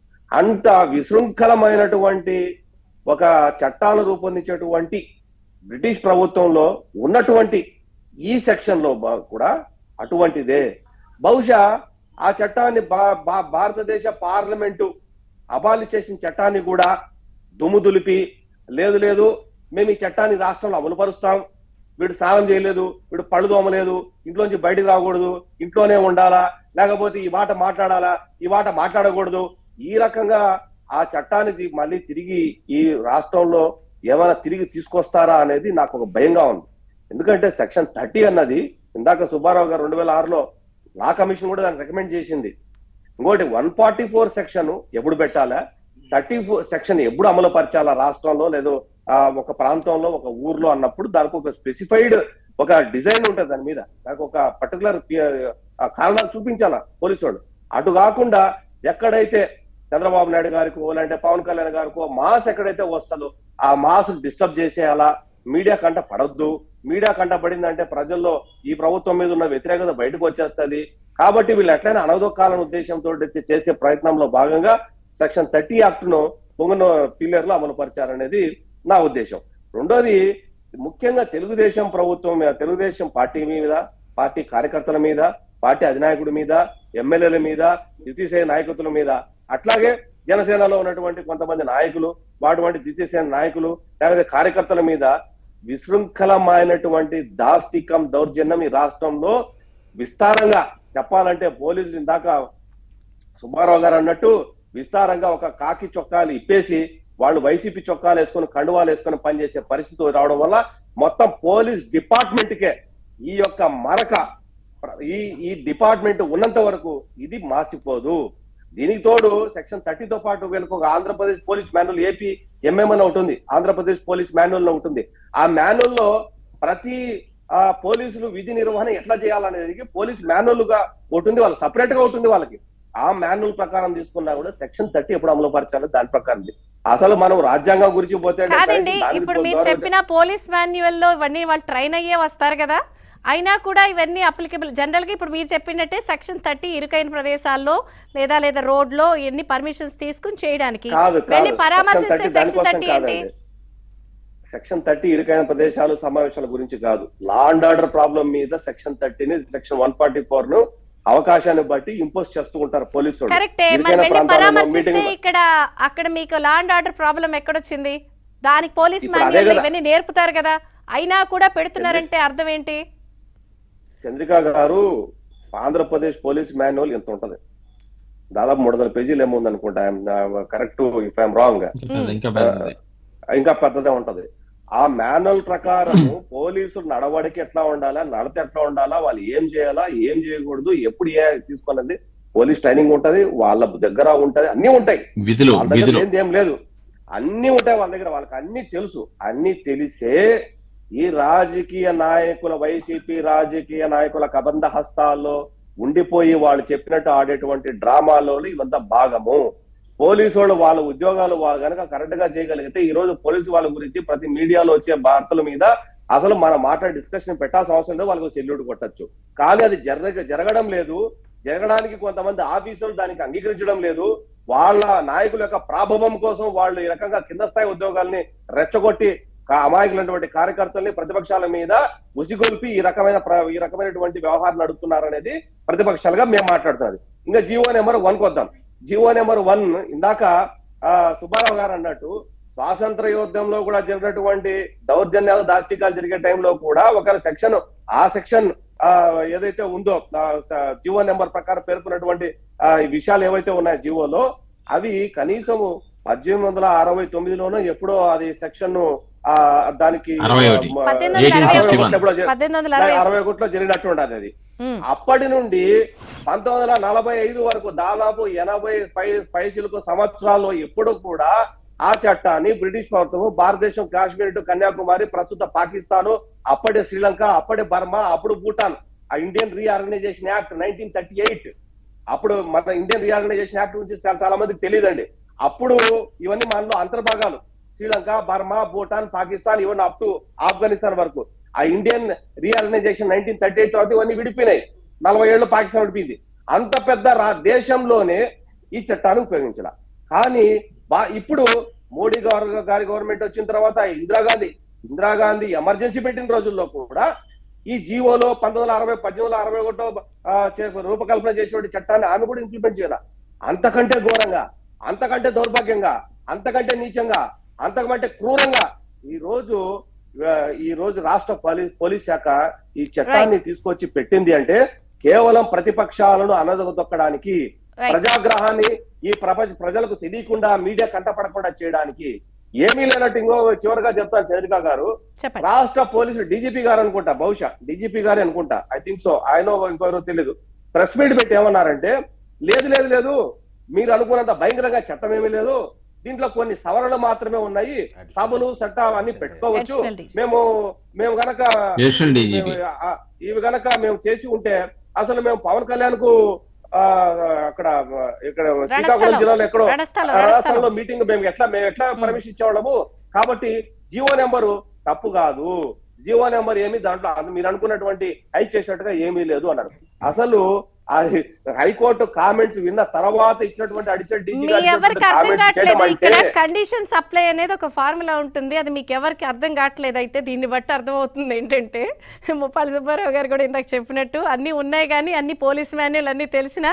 అంత విశృంఖలమైనటువంటి ఒక చట్టాలను రూపొందించేటువంటి బ్రిటిష్ ప్రభుత్వంలో ఉన్నటువంటి ఈ సెక్షన్ లో బా- కూడా అటువంటిదే బహుశా ఆ చట్టాన్ని భా- భా- భారతదేశ పార్లమెంటు అబాలి చేసిన చట్టాన్ని కూడా దుమ్ము దులిపి లేదు లేదు మేము ఈ చట్టాన్ని రాష్ట్రంలో అమలుపరుస్తాం వీడు స్నానం చేయలేదు వీడు పళ్ళు దోమలేదు ఇంట్లోంచి బయటికి రాకూడదు ఇంట్లోనే ఉండాలా లేకపోతే ఈ మాట మాట్లాడాలా ఈ మాట మాట్లాడకూడదు ఈ రకంగా ఆ చట్టాన్ని తి- మళ్ళీ తిరిగి ఈ రాష్ట్రంలో ఏమైనా తిరిగి తీసుకొస్తారా అనేది నాకు ఒక భయంగా ఉంది ఎందుకంటే సెక్షన్ థర్టీ అన్నది ఇందాక సుబ్బారావు గారు రెండు వేల ఆరులో లా కమిషన్ కూడా దాన్ని రికమెండ్ చేసింది ఇంకోటి వన్ ఫార్టీ ఫోర్ సెక్షన్ ఎప్పుడు పెట్టాలా థర్టీ ఫోర్ సెక్షన్ ఎప్పుడు అమలు పరచాలా రాష్ట్రంలో లేదు ఆ, ఒక ప్రాంతంలో ఒక ఊర్లో అన్నప్పుడు దానికి ఒక స్పెసిఫైడ్ ఒక డిజైన్ ఉంటుంది దాని మీద దానికి ఒక పర్టికులర్ కారణాలు చూపించాలా పోలీసు వాళ్ళు అటు కాకుండా ఎక్కడైతే చంద్రబాబు నాయుడు గారికో లేదంటే పవన్ కళ్యాణ్ గారికో మాస్ ఎక్కడైతే వస్తుందో ఆ మాస్ డిస్టర్బ్ చేసేయాలా మీడియా కంట పడద్దు మీడియా కంట పడిందంటే ప్రజల్లో ఈ ప్రభుత్వం మీద ఉన్న వ్యతిరేకత బయటకు వచ్చేస్తది కాబట్టి వీళ్ళు ఎట్లయినా అనవదొక్కాలనే ఉద్దేశంతో చేసే ప్రయత్నంలో భాగంగా సెక్షన్ థర్టీ యాక్ట్ ను పొంగన పిల్లర్లో అమలు పరిచారనేది నా ఉద్దేశం రెండోది ముఖ్యంగా తెలుగుదేశం ప్రభుత్వం మీద తెలుగుదేశం పార్టీ మీద పార్టీ కార్యకర్తల మీద పార్టీ అధినాయకుడి మీద ఎమ్మెల్యేల మీద ద్వితీయ నాయకత్వం మీద అట్లాగే జనసేనలో ఉన్నటువంటి కొంతమంది నాయకులు వాటి ద్వితీయసేన నాయకులు లేకపోతే కార్యకర్తల మీద విశృంఖలమైనటువంటి దాష్టికం దౌర్జన్యం ఈ రాష్ట్రంలో విస్తారంగా చెప్పాలంటే పోలీసులు ఇందాక సుబ్బారావు గారు అన్నట్టు విస్తారంగా ఒక కాకి చొక్కాలు ఇప్పేసి వాళ్ళు వైసీపీ చొక్కాలు వేసుకొని కండువాలు వేసుకొని పనిచేసే పరిస్థితి రావడం వల్ల మొత్తం పోలీస్ డిపార్ట్మెంట్ కే ఈ యొక్క మరక ఈ ఈ డిపార్ట్మెంట్ ఉన్నంత వరకు ఇది మాసిపోదు దీనికి తోడు సెక్షన్ థర్టీతో పాటు వీళ్ళకి ఒక Andhra Pradesh police manual AP MM అని ఒకటి ఉంది ఆంధ్రప్రదేశ్ పోలీస్ మాన్యువల్ ఉంటుంది ఆ మాన్యువల్ లో ప్రతి ఆ పోలీసులు విధి నిర్వహణ ఎట్లా చేయాలనేది పోలీస్ మాన్యువల్ గా ఒకటి ఉంది వాళ్ళకి సపరేట్ గా ఉంటుంది వాళ్ళకి ఆ మాన్యువల్ ప్రకారం తీసుకున్నా కూడా సెక్షన్ థర్టీ ఎప్పుడు అమలు పరచాలో దాని ప్రకారం ఉంది. అసలు మనం రాజ్యాంగం గురించి పోతే అంటే కాదండి దాని ఇప్పుడు మీరు ద్వారా- చెప్పిన పోలీస్ మాన్యువల్ లో ఇవన్నీ వాళ్ళు ట్రైన్ అయ్యే వస్తారు కదా అయినా కూడా ఇవన్నీ అప్లికబుల్ జనరల్ గా ఇప్పుడు మీరు చెప్పినట్టే సెక్షన్ థర్టీ ఇరుకైన ప్రదేశాల్లో లేదా లేదా రోడ్ లో ఎన్ని పర్మిషన్స్ తీసుకుని చేయడానికి కాదు వెళ్ళి కాదు పరామర్శిస్తే సెక్షన్ థర్టీ సెక్షన్ దానికోసం థర్టీ ఏంటి కాదండి సెక్షన్ థర్టీ ఇరుకైన ప్రదేశాలు సమావేశాల గురించి కాదు లా అండ్ ఆర్డర్ ప్రాబ్లం మీద సెక్షన్ థర్టీని సెక్షన్ వన్ ఫార్టీ ఫోర్ ను అవకాశాన్ని బట్టి ఇంపోజ్ చేస్తూ ఉంటారు పోలీసు వాళ్ళు. కరెక్టే మరి ఇరుకైన వెళ్ళి ప్రాంతాలలో పరామర్శిస్తే మీటింగ్ ఇక్కడ అక్కడ మీకు లా అండ్ ఆర్డర్ ప్రాబ్లం ఎక్కడొచ్చింది దానికి పోలీస్ ఇప్పుడు అదే మాన్యువల్ కదా. ఇవన్నీ నేర్పుతారు కదా అయినా కూడా పెడుతున్నారంటే అర్థం ఏంటి చంద్రిక గారు ఆంధ్రప్రదేశ్ పోలీస్ మాన్యువల్ ఎంత ఉంటది దాదాపు మూడు వందల పేజీలు ఏమో ఉంది అనుకుంటా కరెక్ట్ ఇఫ్ ఐఎమ్ రాంగ్ ఇంకా పెద్దది ఇంకా పెద్దదే ఉంటది ఆ మాన్యువల్ ప్రకారం పోలీసులు నడవడికి ఎట్లా ఉండాలా నడత ఎట్లా ఉండాలా వాళ్ళు ఏం చేయాలా ఏం చేయకూడదు ఎప్పుడు ఏ తీసుకోవాలనేది పోలీస్ ట్రైనింగ్ ఉంటది వాళ్ళ దగ్గర ఉంటది అన్ని ఉంటాయి విధులు వాళ్ళ దగ్గర విధులు లేనిది ఏం లేదు అన్ని ఉంటాయి వాళ్ళ దగ్గర వాళ్ళకి అన్ని తెలుసు అన్ని తెలిసే ఈ రాజకీయ నాయకుల వైసీపీ రాజకీయ నాయకుల కబంధ హస్తాల్లో ఉండిపోయి వాళ్ళు చెప్పినట్టు ఆడేటువంటి డ్రామాలో ఇవంతా భాగము పోలీసు వాళ్ళు వాళ్ళ ఉద్యోగాలు వాళ్ళు కనుక కరెక్ట్ గా చేయగలిగితే ఈ రోజు పోలీసు వాళ్ళ గురించి ప్రతి మీడియాలో వచ్చే వార్తల మీద అసలు మనం మాట్లాడే డిస్కషన్ పెట్టాల్సిన అవసరం లేదు వాళ్ళకి సెల్యూట్ కొట్టచ్చు కానీ అది జరగ జరగడం లేదు జరగడానికి కొంతమంది ఆఫీసర్లు దానికి అంగీకరించడం లేదు వాళ్ళ నాయకుల యొక్క ప్రాభవం కోసం వాళ్ళు ఈ రకంగా కింద స్థాయి ఉద్యోగాల్ని రెచ్చగొట్టి కా- అమాయకులైనటువంటి కార్యకర్తల్ని ప్రతిపక్షాల మీద ఉసిగొల్పి ఈ రకమైన ప్ర- ఈ రకమైనటువంటి వ్యవహారం నడుపుతున్నారు అనేది ప్రతిపక్షాలుగా మేము మాట్లాడుతున్నది ఇంకా జీవో నెంబర్ వన్ కొద్దాం జీవో నెంబర్ వన్ ఇందాక ఆ, సుబ్బారావు గారు అన్నట్టు స్వాతంత్ర యుద్ధంలో కూడా జరిగినటువంటి దౌర్జన్యాలు దాష్టికాలు జరిగే టైంలో కూడా ఒక సెక్షన్ ఆ సెక్షన్ ఆ ఏదైతే ఉందో జీవో నెంబర్ ప్రకారం పేర్కొన్నటువంటి ఆ, ఈ విషయాలు ఏవైతే ఉన్నాయో జీవోలో అవి కనీసము పద్దెనిమిది వందల అరవై తొమ్మిదిలోనో ఎప్పుడో అది సెక్షన్ ఆ దానికి అరవై ఒకటి. ఆ, పద్దెనిమిది వందల అరవై అరవై ఒకటిలో ఒకటి. ఎప్పుడో జరి- పద్దెనిమిది వందల అరవై అరవై ఒకటిలో జరిగినట్టు ఉండదు అది ఉమ్. అప్పటి నుండి పంతొమ్మిది వందల నలభై ఐదు వరకు దాదాపు ఎనభై పై పైచిలకు సంవత్సరాల్లో ఎప్పుడు కూడా ఆ చట్టాన్ని బ్రిటిష్ ప్రభుత్వం భారతదేశం కాశ్మీర్ టు కన్యాకుమారి ప్రస్తుత పాకిస్తాన్ అప్పటి శ్రీలంక అప్పటి బర్మా అప్పుడు భూటాన్ ఆ Indian reorganisation act nineteen thirty eight అప్పుడు మన ఇండియన్ రీఆర్గనైజేషన్ యాక్ట్ గురించి చాలా- చాలా మందికి తెలియదండి అప్పుడు ఇవన్నీ మనలో అంతర్భాగాలు శ్రీలంక బర్మా భూటాన్ పాకిస్తాన్ ఇవన్నీ అప్ టు ఆఫ్ఘనిస్తాన్ వరకు ఆ Indian reorganisation nineteen thirty eight తర్వాత ఇవన్నీ విడిపోయినాయి నలభై ఏళ్ళు పాకిస్తాన్ విడిపోయింది అంత పెద్ద రా- దేశంలోనే ఈ చట్టాన్ని ఉపయోగించాల కానీ బా- ఇప్పుడు మోడీ గారు గారి గవర్నమెంట్ వచ్చిన తర్వాత ఇందిరాగాంధీ ఇందిరాగాంధీ ఎమర్జెన్సీ పెట్టిన రోజుల్లో కూడా ఈ జీవోలో పంతొమ్మిది వందల అరవై పద్దెనిమిది వందల అరవై ఒకటో ఆ, చే- రూపకల్పన చేసినటువంటి చట్టాన్ని ఆమె కూడా ఇంప్లిమెంట్ చేయాల అంతకంటే ఘోరంగా అంతకంటే దౌర్భాగ్యంగా అంతకంటే నీచంగా అంతకంటే క్రూరంగా ఈ రోజు ఆ, ఈ రోజు రాష్ట్ర పోలీస్ పోలీస్ శాఖ ఈ చట్టాన్ని తీసుకొచ్చి పెట్టింది అంటే కేవలం ప్రతిపక్షాలను అనదొక్కడానికి Right. ప్రజాగ్రహాన్ని ఈ ప్రపంచ ప్రజలకు తెలియకుండా మీడియా కంటపడకుండా చేయడానికి ఏమీ లేనట్టు ఇంకో చివరిగా చెప్తాను చంద్రిక గారు చెప్పండి రాష్ట్ర పోలీసులు డీజీపీ గారు అనుకుంటా బహుశా డీజీపీ గారే అనుకుంటా ఐ థింక్ సో ఆయన ఇంకెవరో తెలియదు ప్రెస్ మీట్ పెట్టి ఏమన్నారంటే లేదు లేదు లేదు మీరు అనుకున్నంత భయంకరంగా చట్టం ఏమీ లేదు దీంట్లో కొన్ని సవరణలు మాత్రమే ఉన్నాయి సభలు చట్టాలు అన్ని పెట్టుకోవచ్చు Additional D. మేము మేము గనక నేషనల్ డీజీపీ మేము, ఆ, ఇవి గనక మేము చేసి ఉంటే అసలు మేము పవన్ కళ్యాణ్ కు ఆ, అక్కడ ఇక్కడ శ్రీకాకుళం రణస్థలం. జిల్లాలో ఎక్కడో రణస్థలం, ఆ, రణస్థలం. రాష్ట్రంలో మీటింగ్ మేము ఎట్లా మేము ఎట్లా పర్మిషన్ ఇచ్చేవాళ్ళము కాబట్టి జీవో నెంబరు తప్పు కాదు జీవో నెంబర్ ఏమి దాంట్లో అను- మీరు అనుకున్నటువంటి హైక్ చేసినట్టుగా ఏమీ లేదు అన్నారు అసలు ఆ హైకోర్టు కామెంట్స్ విన్న తర్వాత ఇచ్చినటువంటి అడిషన్ మీ ఎవరికి అర్థం కావట్లేదు ఇక్కడ కండిషన్ సప్లై అనేది ఒక ఫార్ములా ఉంటుంది అది మీకు ఎవరికి అర్థం కావట్లేదు అయితే దీన్ని బట్టి అర్థమవుతుంది ఏంటంటే ముప్పాలి సుబ్బారావు గారు కూడా ఇందాక చెప్పినట్టు అన్ని ఉన్నాయి కానీ అన్ని పోలీస్ మాన్యువల్ అన్ని తెలిసినా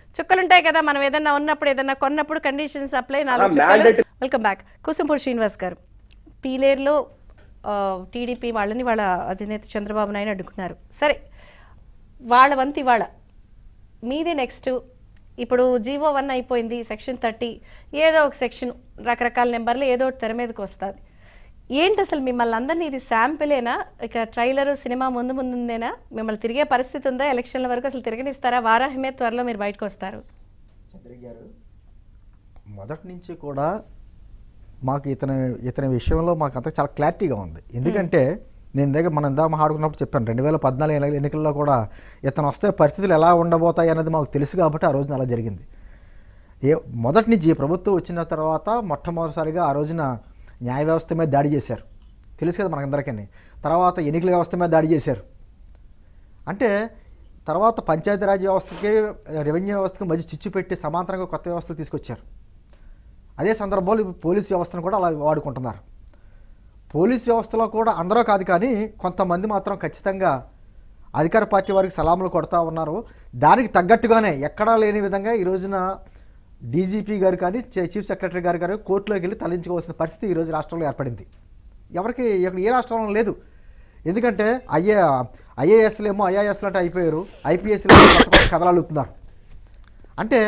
చుక్కలుంటాయి కదా మనం ఏదన్నా ఉన్నప్పుడు ఏదన్నా కొన్నప్పుడు కండిషన్స్ అప్లై నాలుగు ఆ, చుక్కలు mandate- welcome back Kusumpudi Srinivas garu పీలేరులో టీడీపీ వాళ్ళని వాళ్ళ అధినేత చంద్రబాబు నాయుడు అడ్డుకున్నారు సరే వాళ్ళ వంతు ఇవాళ మీది నెక్స్ట్ ఇప్పుడు జీవో వన్ అయిపోయింది సెక్షన్ థర్టీ ఏదో ఒక సెక్షన్ రకరకాల నెంబర్లు ఏదో ఒకటి తెర మీదకి వస్తుంది ఏంటి అసలు మిమ్మల్ని అందరినీ ఇది శాంపిలేనా ఇక ట్రైలర్ సినిమా ముందు ముందుందేనా మిమ్మల్ని తిరిగే పరిస్థితి ఉందా ఎలక్షన్ల వరకు అసలు తిరగనిస్తారా వారాహమే త్వరలో మీరు బయటకు వస్తారు చంద్ర గారు మొదటి నుంచి కూడా మాకు ఇతని ఇతని విషయంలో మాకు అంతా చాలా క్లారిటీగా ఉంది ఎందుకంటే నేను దగ్గర మనం ఇందాక మాట్లాడుకున్నప్పుడు చెప్పాను రెండు వేల పద్నాలుగు ఎన్ని- ఎన్నికల్లో కూడా ఇతను వస్తే పరిస్థితులు ఎలా ఉండబోతాయి అనేది మాకు తెలుసు కాబట్టి ఆ రోజున అలా జరిగింది ఏ మొదటి నుంచి ఈ ప్రభుత్వం వచ్చిన తర్వాత మొట్టమొదటిసారిగా ఆ రోజున న్యాయ వ్యవస్థ మీద దాడి చేశారు తెలుసు కదా మనకందరికీ తర్వాత ఎన్నికల వ్యవస్థ మీద దాడి చేశారు అంటే తర్వాత పంచాయతీరాజ్ వ్యవస్థకి రెవెన్యూ వ్యవస్థకి మధ్య చిచ్చు పెట్టి సమాంతరంగా కొత్త వ్యవస్థలు తీసుకొచ్చారు అదే సందర్భంలో ఇప్పుడు పోలీస్ వ్యవస్థను కూడా అలా వాడుకుంటున్నారు పోలీస్ వ్యవస్థలో కూడా అందరూ కాదు కానీ కొంతమంది మాత్రం ఖచ్చితంగా అధికార పార్టీ వారికి సలాములు కొడతా ఉన్నారు దానికి తగ్గట్టుగానే ఎక్కడా లేని విధంగా ఈ రోజున డీజీపీ గారు కానీ చే- చీఫ్ సెక్రటరీ గారు గారు కోర్టులోకి వెళ్ళి తరలించుకోవాల్సిన పరిస్థితి ఈరోజు రాష్ట్రంలో ఏర్పడింది ఎవరికి ఇక్కడ ఏ రాష్ట్రంలో లేదు ఎందుకంటే ఐఏ ఐఏఎస్లు ఏమో ఐఏఎస్లు అంటే అయిపోయారు ఐపీఎస్లు ఏమో కొత్త కొత్త కథలు అలుగుతున్నారు అంటే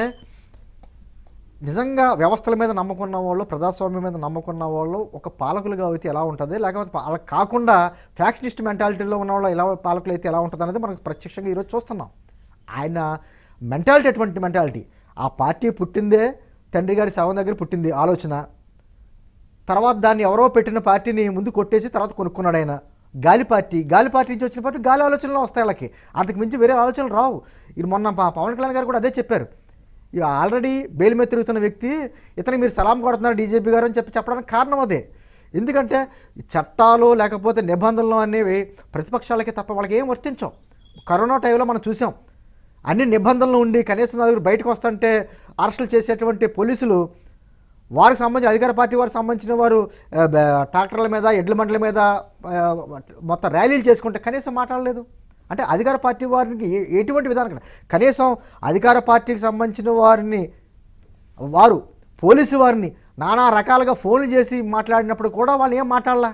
నిజంగా వ్యవస్థల మీద నమ్మకున్న వాళ్ళు ప్రజాస్వామ్యం మీద నమ్మకున్న వాళ్ళు ఒక పాలకులుగా అయితే ఎలా ఉంటుంది లేకపోతే అలా కాకుండా ఫ్యాక్షనిస్ట్ మెంటాలిటీలో ఉన్న వాళ్ళు ఎలా పాలకులు అయితే ఎలా ఉంటుంది అనేది మనకు ప్రత్యక్షంగా ఈరోజు చూస్తున్నాం ఆయన మెంటాలిటీ ఎటువంటి మెంటాలిటీ ఆ పార్టీ పుట్టిందే తండ్రి గారి శవం దగ్గర పుట్టింది ఆలోచన తర్వాత దాన్ని ఎవరో పెట్టిన పార్టీని ముందు కొట్టేసి తర్వాత కొనుక్కున్నాడు ఆయన గాలి పార్టీ గాలి పార్టీ నుంచి వచ్చిన పార్టీ గాలి ఆలోచనలు వస్తాయి వాళ్ళకి అంతకు మించి వేరే ఆలోచనలు రావు ఇది మొన్న ప- పవన్ కళ్యాణ్ గారు కూడా అదే చెప్పారు ఇక ఆల్రెడీ బెయిల్ మీద తిరుగుతున్న వ్యక్తి ఇతనికి మీరు సలాం కొడుతున్నారు డీజీపీ గారు అని చెప్పి చెప్పడానికి కారణం అదే ఎందుకంటే ఈ చట్టాలు లేకపోతే నిబంధనలు అనేవి ప్రతిపక్షాలకి తప్ప వాళ్ళకి ఏం వర్తించవు కరోనా టైంలో మనం చూసాం అన్ని నిబంధనలు ఉండి కనీసం నలుగురు బయటకు వస్తుంటే అరెస్టులు చేసేటువంటి పోలీసులు వారికి సంబంధించిన అధికార పార్టీ వారికి సంబంధించిన వారు ఆ, బ- ట్రాక్టర్ల మీద ఎడ్ల బండ్ల మీద ఆ, మొత్తం ర్యాలీలు చేసుకుంటే కనీసం మాట్లాడలేదు అంటే అధికార పార్టీ వారికి ఏ- ఎటువంటి విధానం కూడా. కనీసం అధికార పార్టీకి సంబంధించిన వారిని వారు పోలీసు వారిని నానా రకాలుగా ఫోన్లు చేసి మాట్లాడినప్పుడు కూడా వాళ్ళు ఏం మాట్లాడలా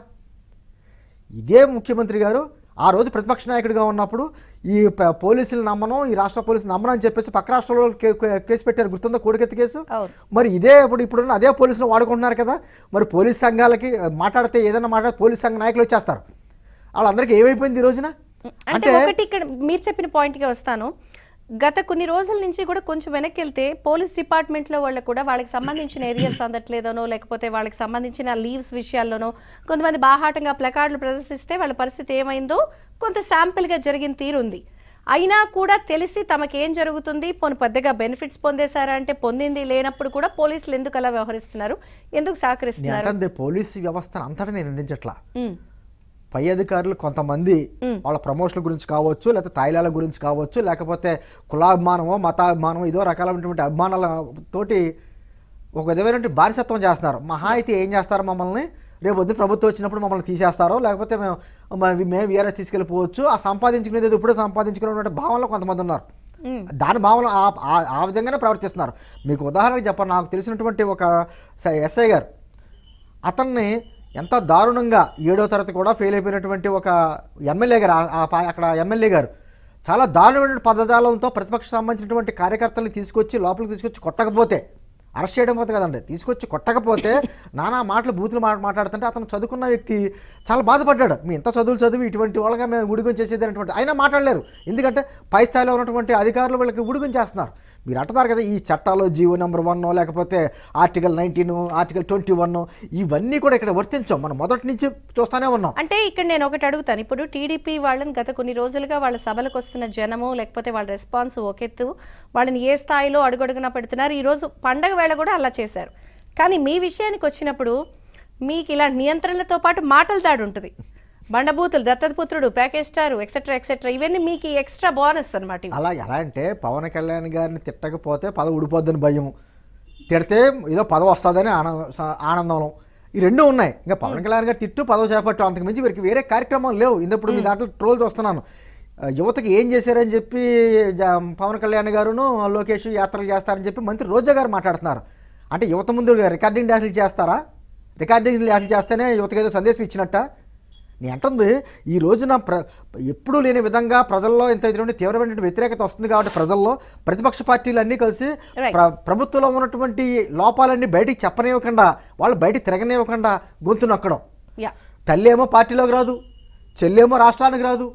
ఇదే ముఖ్యమంత్రి గారు ఆ రోజు ప్రతిపక్ష నాయకుడిగా ఉన్నప్పుడు ఈ ప- పోలీసులు నమ్మను ఈ రాష్ట్ర పోలీసులు నమ్మను అని చెప్పేసి పక్క రాష్ట్రంలో కే- కే- కేసు పెట్టారు గుర్తుందా కోడికెత్తి కేసు అవును. మరి ఇదే ఇప్పుడు ఇప్పుడున్న అదే పోలీసులు వాడుకుంటున్నారు కదా మరి పోలీస్ సంఘాలకి మాట్లాడితే ఏదైనా మాట్లాడితే పోలీస్ సంఘ నాయకులు వచ్చేస్తారు వాళ్ళందరికీ ఏమైపోయింది ఈ రోజున అంటే ఒకటి ఇక్కడ మీరు చెప్పిన పాయింట్కి వస్తాను గత కొన్ని రోజుల నుంచి కూడా కొంచెం వెనక్కి వెళ్తే పోలీస్ డిపార్ట్మెంట్లో వాళ్ళు కూడా వాళ్ళకి సంబంధించిన ఏరియాస్ అందట్లేదనో లేకపోతే వాళ్ళకి సంబంధించిన లీవ్స్ విషయాల్లోనో కొంతమంది బాహాటంగా ప్లకార్డులు ప్రదర్శిస్తే వాళ్ళ పరిస్థితి ఏమైందో కొంత శాంపిల్గా జరిగిన తీరుంది అయినా కూడా తెలిసి తమకి ఏం జరుగుతుంది పోను పెద్దగా బెనిఫిట్స్ పొందేశారా అంటే పొందింది లేనప్పుడు కూడా పోలీసులు ఎందుకు అలా వ్యవహరిస్తున్నారు ఎందుకు నేను సహకరిస్తున్నారు అంటే పోలీసు వ్యవస్థను అంతటా నేను నిందించట్లా ఉమ్, పై అధికారులు కొంతమంది మ్. వాళ్ళ ప్రమోషన్ల గురించి కావచ్చు లేకపోతే తాయిలాల గురించి కావచ్చు లేకపోతే కులాభిమానమో మతాభిమానమో ఇదో రకాలైనటువంటి అభిమానాలతోటి ఒక విధమైనటువంటి బానిసత్వం చేస్తున్నారు మహా అయితే ఏం చేస్తారు మమ్మల్ని రేపు పొద్దున్న ప్రభుత్వం వచ్చినప్పుడు మమ్మల్ని తీసేస్తారో లేకపోతే మేము మ- మేము వీఆర్ఎస్ తీసుకెళ్ళిపోవచ్చు ఆ సంపాదించుకునేది ఇప్పుడే సంపాదించుకునేటువంటి భావనలో కొంతమంది ఉన్నారు ఉమ్, దాని భావన ఆ- ఆ- ఆ విధంగానే ప్రవర్తిస్తున్నారు మీకు ఉదాహరణకు చెప్పండి నాకు తెలిసినటువంటి ఒక స- ఎస్ఐ గారు అతన్ని ఎంత దారుణంగా ఏడో తరగతి కూడా ఫెయిల్ అయిపోయినటువంటి ఒక ఎమ్మెల్యే గారు ఆ- ఆ పా- అక్కడ ఎమ్మెల్యే గారు చాలా దారుణమైన పదజాలంతో ప్రతిపక్ష సంబంధించినటువంటి కార్యకర్తల్ని తీసుకొచ్చి లోపలికి తీసుకొచ్చి కొట్టకపోతే అరెస్ట్ చేయడం పోతే కదండి తీసుకొచ్చి కొట్టకపోతే నానా మాటలు బూతులు మాట మాట్లాడుతుంటే అతను చదువుకున్న వ్యక్తి చాలా బాధపడ్డాడు మీ ఎంత చదువులు చదివి ఇటువంటి వాళ్ళగా మేము ఉడిగం చేసేది అనేటువంటి అయినా మాట్లాడలేరు ఎందుకంటే పై స్థాయిలో ఉన్నటువంటి అధికారులు వీళ్ళకి ఉడిగం చేస్తున్నారు మీరు అంటున్నారు కదా ఈ చట్టాలు జీవో నెంబర్ వన్ లేకపోతే article nineteen article twenty one ఇవన్నీ కూడా ఇక్కడ వర్తించాం మనం మొదటి నుంచి చూస్తూనే ఉన్నాం అంటే ఇక్కడ నేను ఒకటి అడుగుతాను ఇప్పుడు టీడీపీ వాళ్ళని గత కొన్ని రోజులుగా వాళ్ళ సభలకు వస్తున్న జనము లేకపోతే వాళ్ళ రెస్పాన్స్ ఒకెత్తు వాళ్ళని ఏ స్థాయిలో అడుగడుగునా పెడుతున్నారు ఈ రోజు పండగ వేళ కూడా అలా చేశారు కానీ మీ విషయానికి వచ్చినప్పుడు మీకు ఇలా నియంత్రణలతో పాటు మాటల దాడి ఉంటుంది బండబూతులు దత్తపుత్రుడు ప్యాకేజ్ స్టార్ ఎక్సెట్రా ఎక్సెట్రా ఇవన్నీ మీకు ఎక్స్ట్రా బోనస్ అనమాట ఇవి. అలా ఎలా అంటే పవన్ కళ్యాణ్ గారిని తిట్టకపోతే పదవి ఊడిపోద్దని భయం తిడితే ఏదో పదవి వస్తుందని ఆనంద స- ఆనందంలో ఈ రెండు ఉన్నాయి ఇంకా పవన్ కళ్యాణ్ గారు తిట్టు పదవి చేపట్టు అంతకు మించి వీరికి వేరే కార్యక్రమం లేవు ఇందప్పుడు మీ దాంట్లో ట్రోల్ చూస్తున్నాను ఆ, యువతకి ఏం చేశారని చెప్పి జ- పవన్ కళ్యాణ్ గారును లోకేష్ యాత్రలు చేస్తారని చెప్పి మంత్రి రోజా గారు మాట్లాడుతున్నారు అంటే యువత ముందు రికార్డింగ్ డ్యాన్సులు చేస్తారా రికార్డింగ్ డ్యాన్సులు చేస్తేనే యువతకి ఏదో సందేశం ఇచ్చినట్ట నేను అంటుంది ఈ రోజున ప్ర ఎప్పుడూ లేని విధంగా ప్రజల్లో ఇంత ఇటువంటి తీవ్రమైన వ్యతిరేకత వస్తుంది కాబట్టి ప్రజల్లో ప్రతిపక్ష పార్టీలు అన్నీ కలిసి Right. ప్ర ప్రభుత్వంలో ఉన్నటువంటి లోపాలన్నీ బయటికి చెప్పనివ్వకుండా వాళ్ళు బయటికి తిరగనివ్వకుండా గొంతు నొక్కడం యా తల్లి ఏమో పార్టీలోకి రాదు చెల్లేమో రాష్ట్రానికి రాదు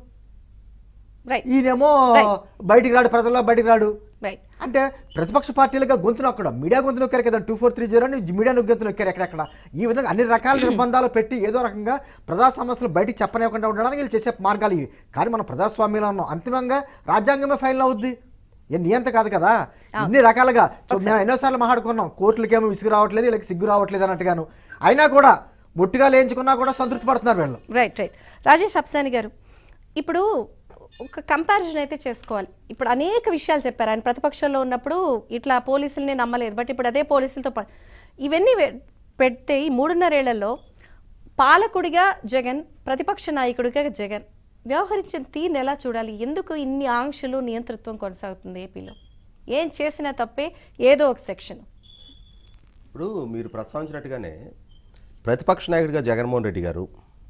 రైట్ ఈయనేమో Right. బయటికి రాడు ప్రజల్లో బయటికి రాడు రైట్ అంటే ప్రతిపక్ష పార్టీలుగా గొంతు నొక్కడం మీడియా గొంతు నొక్కారు కదా టూ ఫోర్ త్రీ జీరో అని మీడియా గొంతు నొక్కారు ఎక్కడెక్కడ ఈ విధంగా అన్ని రకాల నిర్బంధాలు పెట్టి ఏదో రకంగా ప్రజా సమస్యలు బయటికి చెప్పనివ్వకుండా ఉండడానికి వీళ్ళు చేసే మార్గాలు ఇవి కానీ మనం ప్రజాస్వామ్యంలో ఉన్నాం అంతిమంగా రాజ్యాంగమే ఫైనల్ అవుద్ది ఏ నియంత కాదు కదా ఇన్ని రకాలుగా చూ- మేము ఎన్నోసార్లు మాట్లాడుకున్నాం కోర్టులకేమో విసుగు రావట్లేదు వీళ్ళకి సిగ్గు రావట్లేదు అన్నట్టుగాను అయినా కూడా ముట్టిగా లేయించుకున్నా కూడా సంతృప్తి పడుతున్నారు వీళ్ళు రైట్ రైట్ రాజేష్ అప్సాని గారు ఇప్పుడు ఒక కంపారిజన్ అయితే చేసుకోవాలి ఇప్పుడు అనేక విషయాలు చెప్పారు ఆయన ప్రతిపక్షంలో ఉన్నప్పుడు ఇట్లా పోలీసుల్ని నమ్మలేదు బట్ ఇప్పుడు అదే పోలీసులతో ప- ఇవన్నీ వె- పెడితే ఈ మూడున్నరేళ్లలో పాలకుడిగా జగన్ ప్రతిపక్ష నాయకుడిగా జగన్ వ్యవహరించిన తీరుని ఎలా చూడాలి ఎందుకు ఇన్ని ఆంక్షలు నియంతృత్వం కొనసాగుతుంది ఏపీలో ఏం చేసినా తప్పే ఏదో ఒక సెక్షన్ ఇప్పుడు మీరు ప్రస్తావించినట్టుగానే ప్రతిపక్ష నాయకుడిగా జగన్మోహన్ రెడ్డి గారు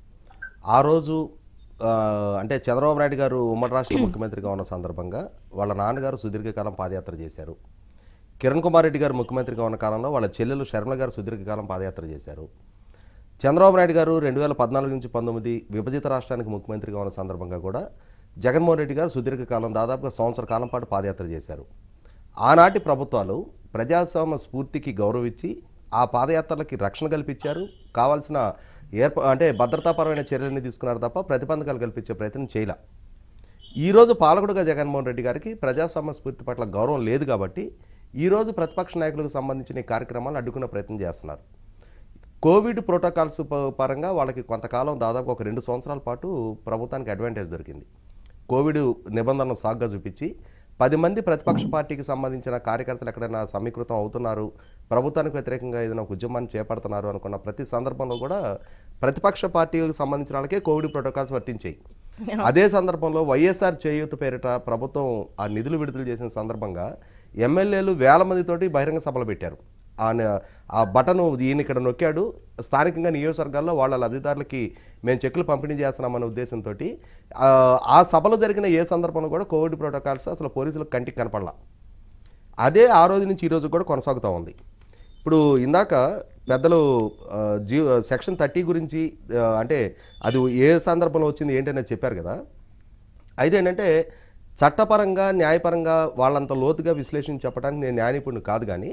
ఆ రోజు ఆ, అంటే చంద్రబాబు నాయుడు గారు ఉమ్మడి రాష్ట్ర ముఖ్యమంత్రిగా ఉన్న సందర్భంగా వాళ్ళ నాన్నగారు సుదీర్ఘకాలం పాదయాత్ర చేశారు కిరణ్ కుమార్ రెడ్డి గారు ముఖ్యమంత్రిగా ఉన్న కాలంలో వాళ్ళ చెల్లెలు శర్మల గారు సుదీర్ఘకాలం పాదయాత్ర చేశారు చంద్రబాబు నాయుడు గారు రెండు వేల పద్నాలుగు నుంచి పంతొమ్మిది విభజిత రాష్ట్రానికి ముఖ్యమంత్రిగా ఉన్న సందర్భంగా కూడా జగన్మోహన్ రెడ్డి గారు సుదీర్ఘకాలం దాదాపుగా సంవత్సర కాలం పాటు పాదయాత్ర చేశారు ఆనాటి ప్రభుత్వాలు ప్రజాస్వామ్య స్ఫూర్తికి గౌరవించి ఆ పాదయాత్రలకి రక్షణ కల్పించారు కావాల్సిన ఏర్ప అంటే భద్రతాపరమైన చర్యలని తీసుకున్నారు తప్ప ప్రతిబంధకాలు కల్పించే ప్రయత్నం చేయలే ఈరోజు పాలకుడుగా జగన్మోహన్ రెడ్డి గారికి ప్రజాస్వామ్య స్ఫూర్తి పట్ల గౌరవం లేదు కాబట్టి ఈరోజు ప్రతిపక్ష నాయకులకు సంబంధించిన ఈ కార్యక్రమాలు అడ్డుకునే ప్రయత్నం చేస్తున్నారు కోవిడ్ ప్రోటోకాల్స్ ప- పరంగా వాళ్ళకి కొంతకాలం దాదాపు ఒక రెండు సంవత్సరాల పాటు ప్రభుత్వానికి అడ్వాంటేజ్ దొరికింది కోవిడ్ నిబంధనలు సాగ్గా చూపించి పది మంది ప్రతిపక్ష పార్టీకి సంబంధించిన కార్యకర్తలు ఎక్కడైనా సమీకృతం అవుతున్నారు ప్రభుత్వానికి వ్యతిరేకంగా ఏదైనా ఒక ఉద్యమాన్ని చేపడుతున్నారు అనుకున్న ప్రతి సందర్భంలో కూడా ప్రతిపక్ష పార్టీలకు సంబంధించిన వాళ్ళకే కోవిడ్ ప్రోటోకాల్స్ వర్తించాయి అదే సందర్భంలో వైఎస్ఆర్ చేయూత పేరిట ప్రభుత్వం ఆ నిధులు విడుదల చేసిన సందర్భంగా ఎమ్మెల్యేలు వేల మందితోటి బహిరంగ సభలు పెట్టారు ఆ న- ఆ బటను ఈయన ఇక్కడ నొక్కాడు స్థానికంగా నియోజకవర్గాల్లో వాళ్ళ లబ్ధిదారులకి మేము చెక్కులు పంపిణీ చేస్తున్నామన్న ఉద్దేశంతో ఆ సభలో జరిగిన ఏ సందర్భంలో కూడా కోవిడ్ ప్రోటోకాల్స్ అసలు పోలీసులకు కంటికి కనపడలా అదే ఆ రోజు నుంచి ఈ రోజు కూడా కొనసాగుతూ ఉంది ఇప్పుడు ఇందాక పెద్దలు ఆ, జీ సెక్షన్ థర్టీ గురించి ఆ, అంటే అది ఏ సందర్భంలో వచ్చింది ఏంటనేది చెప్పారు కదా అయితే ఏంటంటే చట్టపరంగా న్యాయపరంగా వాళ్ళంత లోతుగా విశ్లేషించి చెప్పడానికి నేను న్యాయ నిపుణుడు కాదు కానీ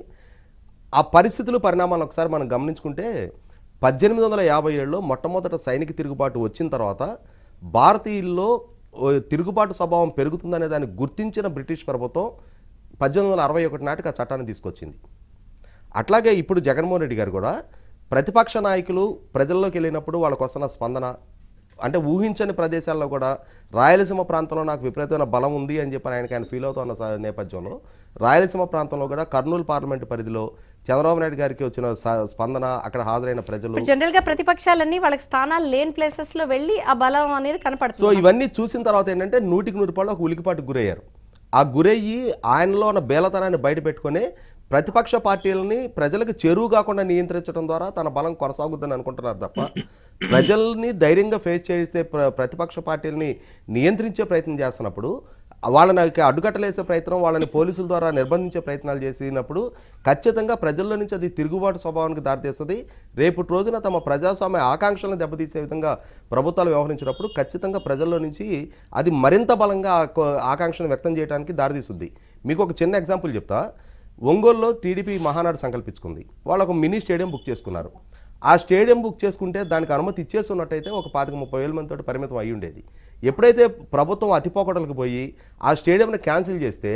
ఆ పరిస్థితులు పరిణామాలను ఒకసారి మనం గమనించుకుంటే పద్దెనిమిది వందల యాభై ఏడులో మొట్టమొదట సైనిక తిరుగుబాటు వచ్చిన తర్వాత భారతీయుల్లో ఓ తిరుగుబాటు స్వభావం పెరుగుతుందనే దాన్ని గుర్తించిన బ్రిటిష్ ప్రభుత్వం పద్దెనిమిది వందల అరవై ఒకటి నాటికి ఆ చట్టాన్ని తీసుకొచ్చింది అట్లాగే ఇప్పుడు జగన్మోహన్ రెడ్డి గారు కూడా ప్రతిపక్ష నాయకులు ప్రజల్లోకి వెళ్ళినప్పుడు వాళ్ళకు వస్తున్న స్పందన అంటే ఊహించని ప్రదేశాల్లో కూడా రాయలసీమ ప్రాంతంలో నాకు విపరీతమైన బలం ఉంది అని చెప్పి ఆయనకి ఆయన ఫీల్ అవుతున్న స- నేపథ్యంలో రాయలసీమ ప్రాంతంలో కూడా కర్నూలు పార్లమెంటు పరిధిలో చంద్రబాబు నాయుడు గారికి వచ్చిన స- స్పందన అక్కడ హాజరైన ప్రజలు ఇప్పుడు జనరల్ గా ప్రతిపక్షాలన్నీ వాళ్ళకి స్థానాలు లేని ప్లేసెస్ లో వెళ్ళి ఆ బలం అనేది సో కనపడుతుంది ఇవన్నీ చూసిన తర్వాత ఏంటంటే నూటికి నూరు రూపాయలు ఒక ఉలికిపాటుకు గురయ్యారు ఆ గురయ్యి ఆయనలో ఉన్న బేలతనాన్ని బయట పెట్టుకొని ప్రతిపక్ష పార్టీలని ప్రజలకు చెరువు కాకుండా నియంత్రించడం ద్వారా తన బలం కొనసాగుద్దని అనుకుంటున్నారు తప్ప ప్రజల్ని ధైర్యంగా ఫేస్ చేసే ప్ర- ప్రతిపక్ష పార్టీలని నియంత్రించే ప్రయత్నం చేస్తున్నప్పుడు వాళ్ళని అడ్డుకట్టలేసే ప్రయత్నం వాళ్ళని పోలీసుల ద్వారా నిర్బంధించే ప్రయత్నాలు చేసినప్పుడు ఖచ్చితంగా ప్రజల్లో నుంచి అది తిరుగుబాటు స్వభావానికి దారితీస్తుంది రేపటి రోజున తమ ప్రజాస్వామ్య ఆకాంక్షలను దెబ్బతీసే విధంగా ప్రభుత్వాలు వ్యవహరించినప్పుడు ఖచ్చితంగా ప్రజల్లో నుంచి అది మరింత బలంగా ఆ కో- ఆకాంక్షను వ్యక్తం చేయడానికి దారితీస్తుంది మీకు ఒక చిన్న ఎగ్జాంపుల్ చెప్తా ఒంగోలులో టీడీపీ మహానాడు సంకల్పించుకుంది వాళ్ళు ఒక మినీ స్టేడియం బుక్ చేసుకున్నారు ఆ స్టేడియం బుక్ చేసుకుంటే దానికి అనుమతి ఇచ్చేస్తున్నట్టయితే ఒక పాతిక ముప్పై వేల మందితో పరిమితం అయి ఉండేది ఎప్పుడైతే ప్రభుత్వం అతిపోకడలకు పోయి ఆ స్టేడియంని క్యాన్సిల్ చేస్తే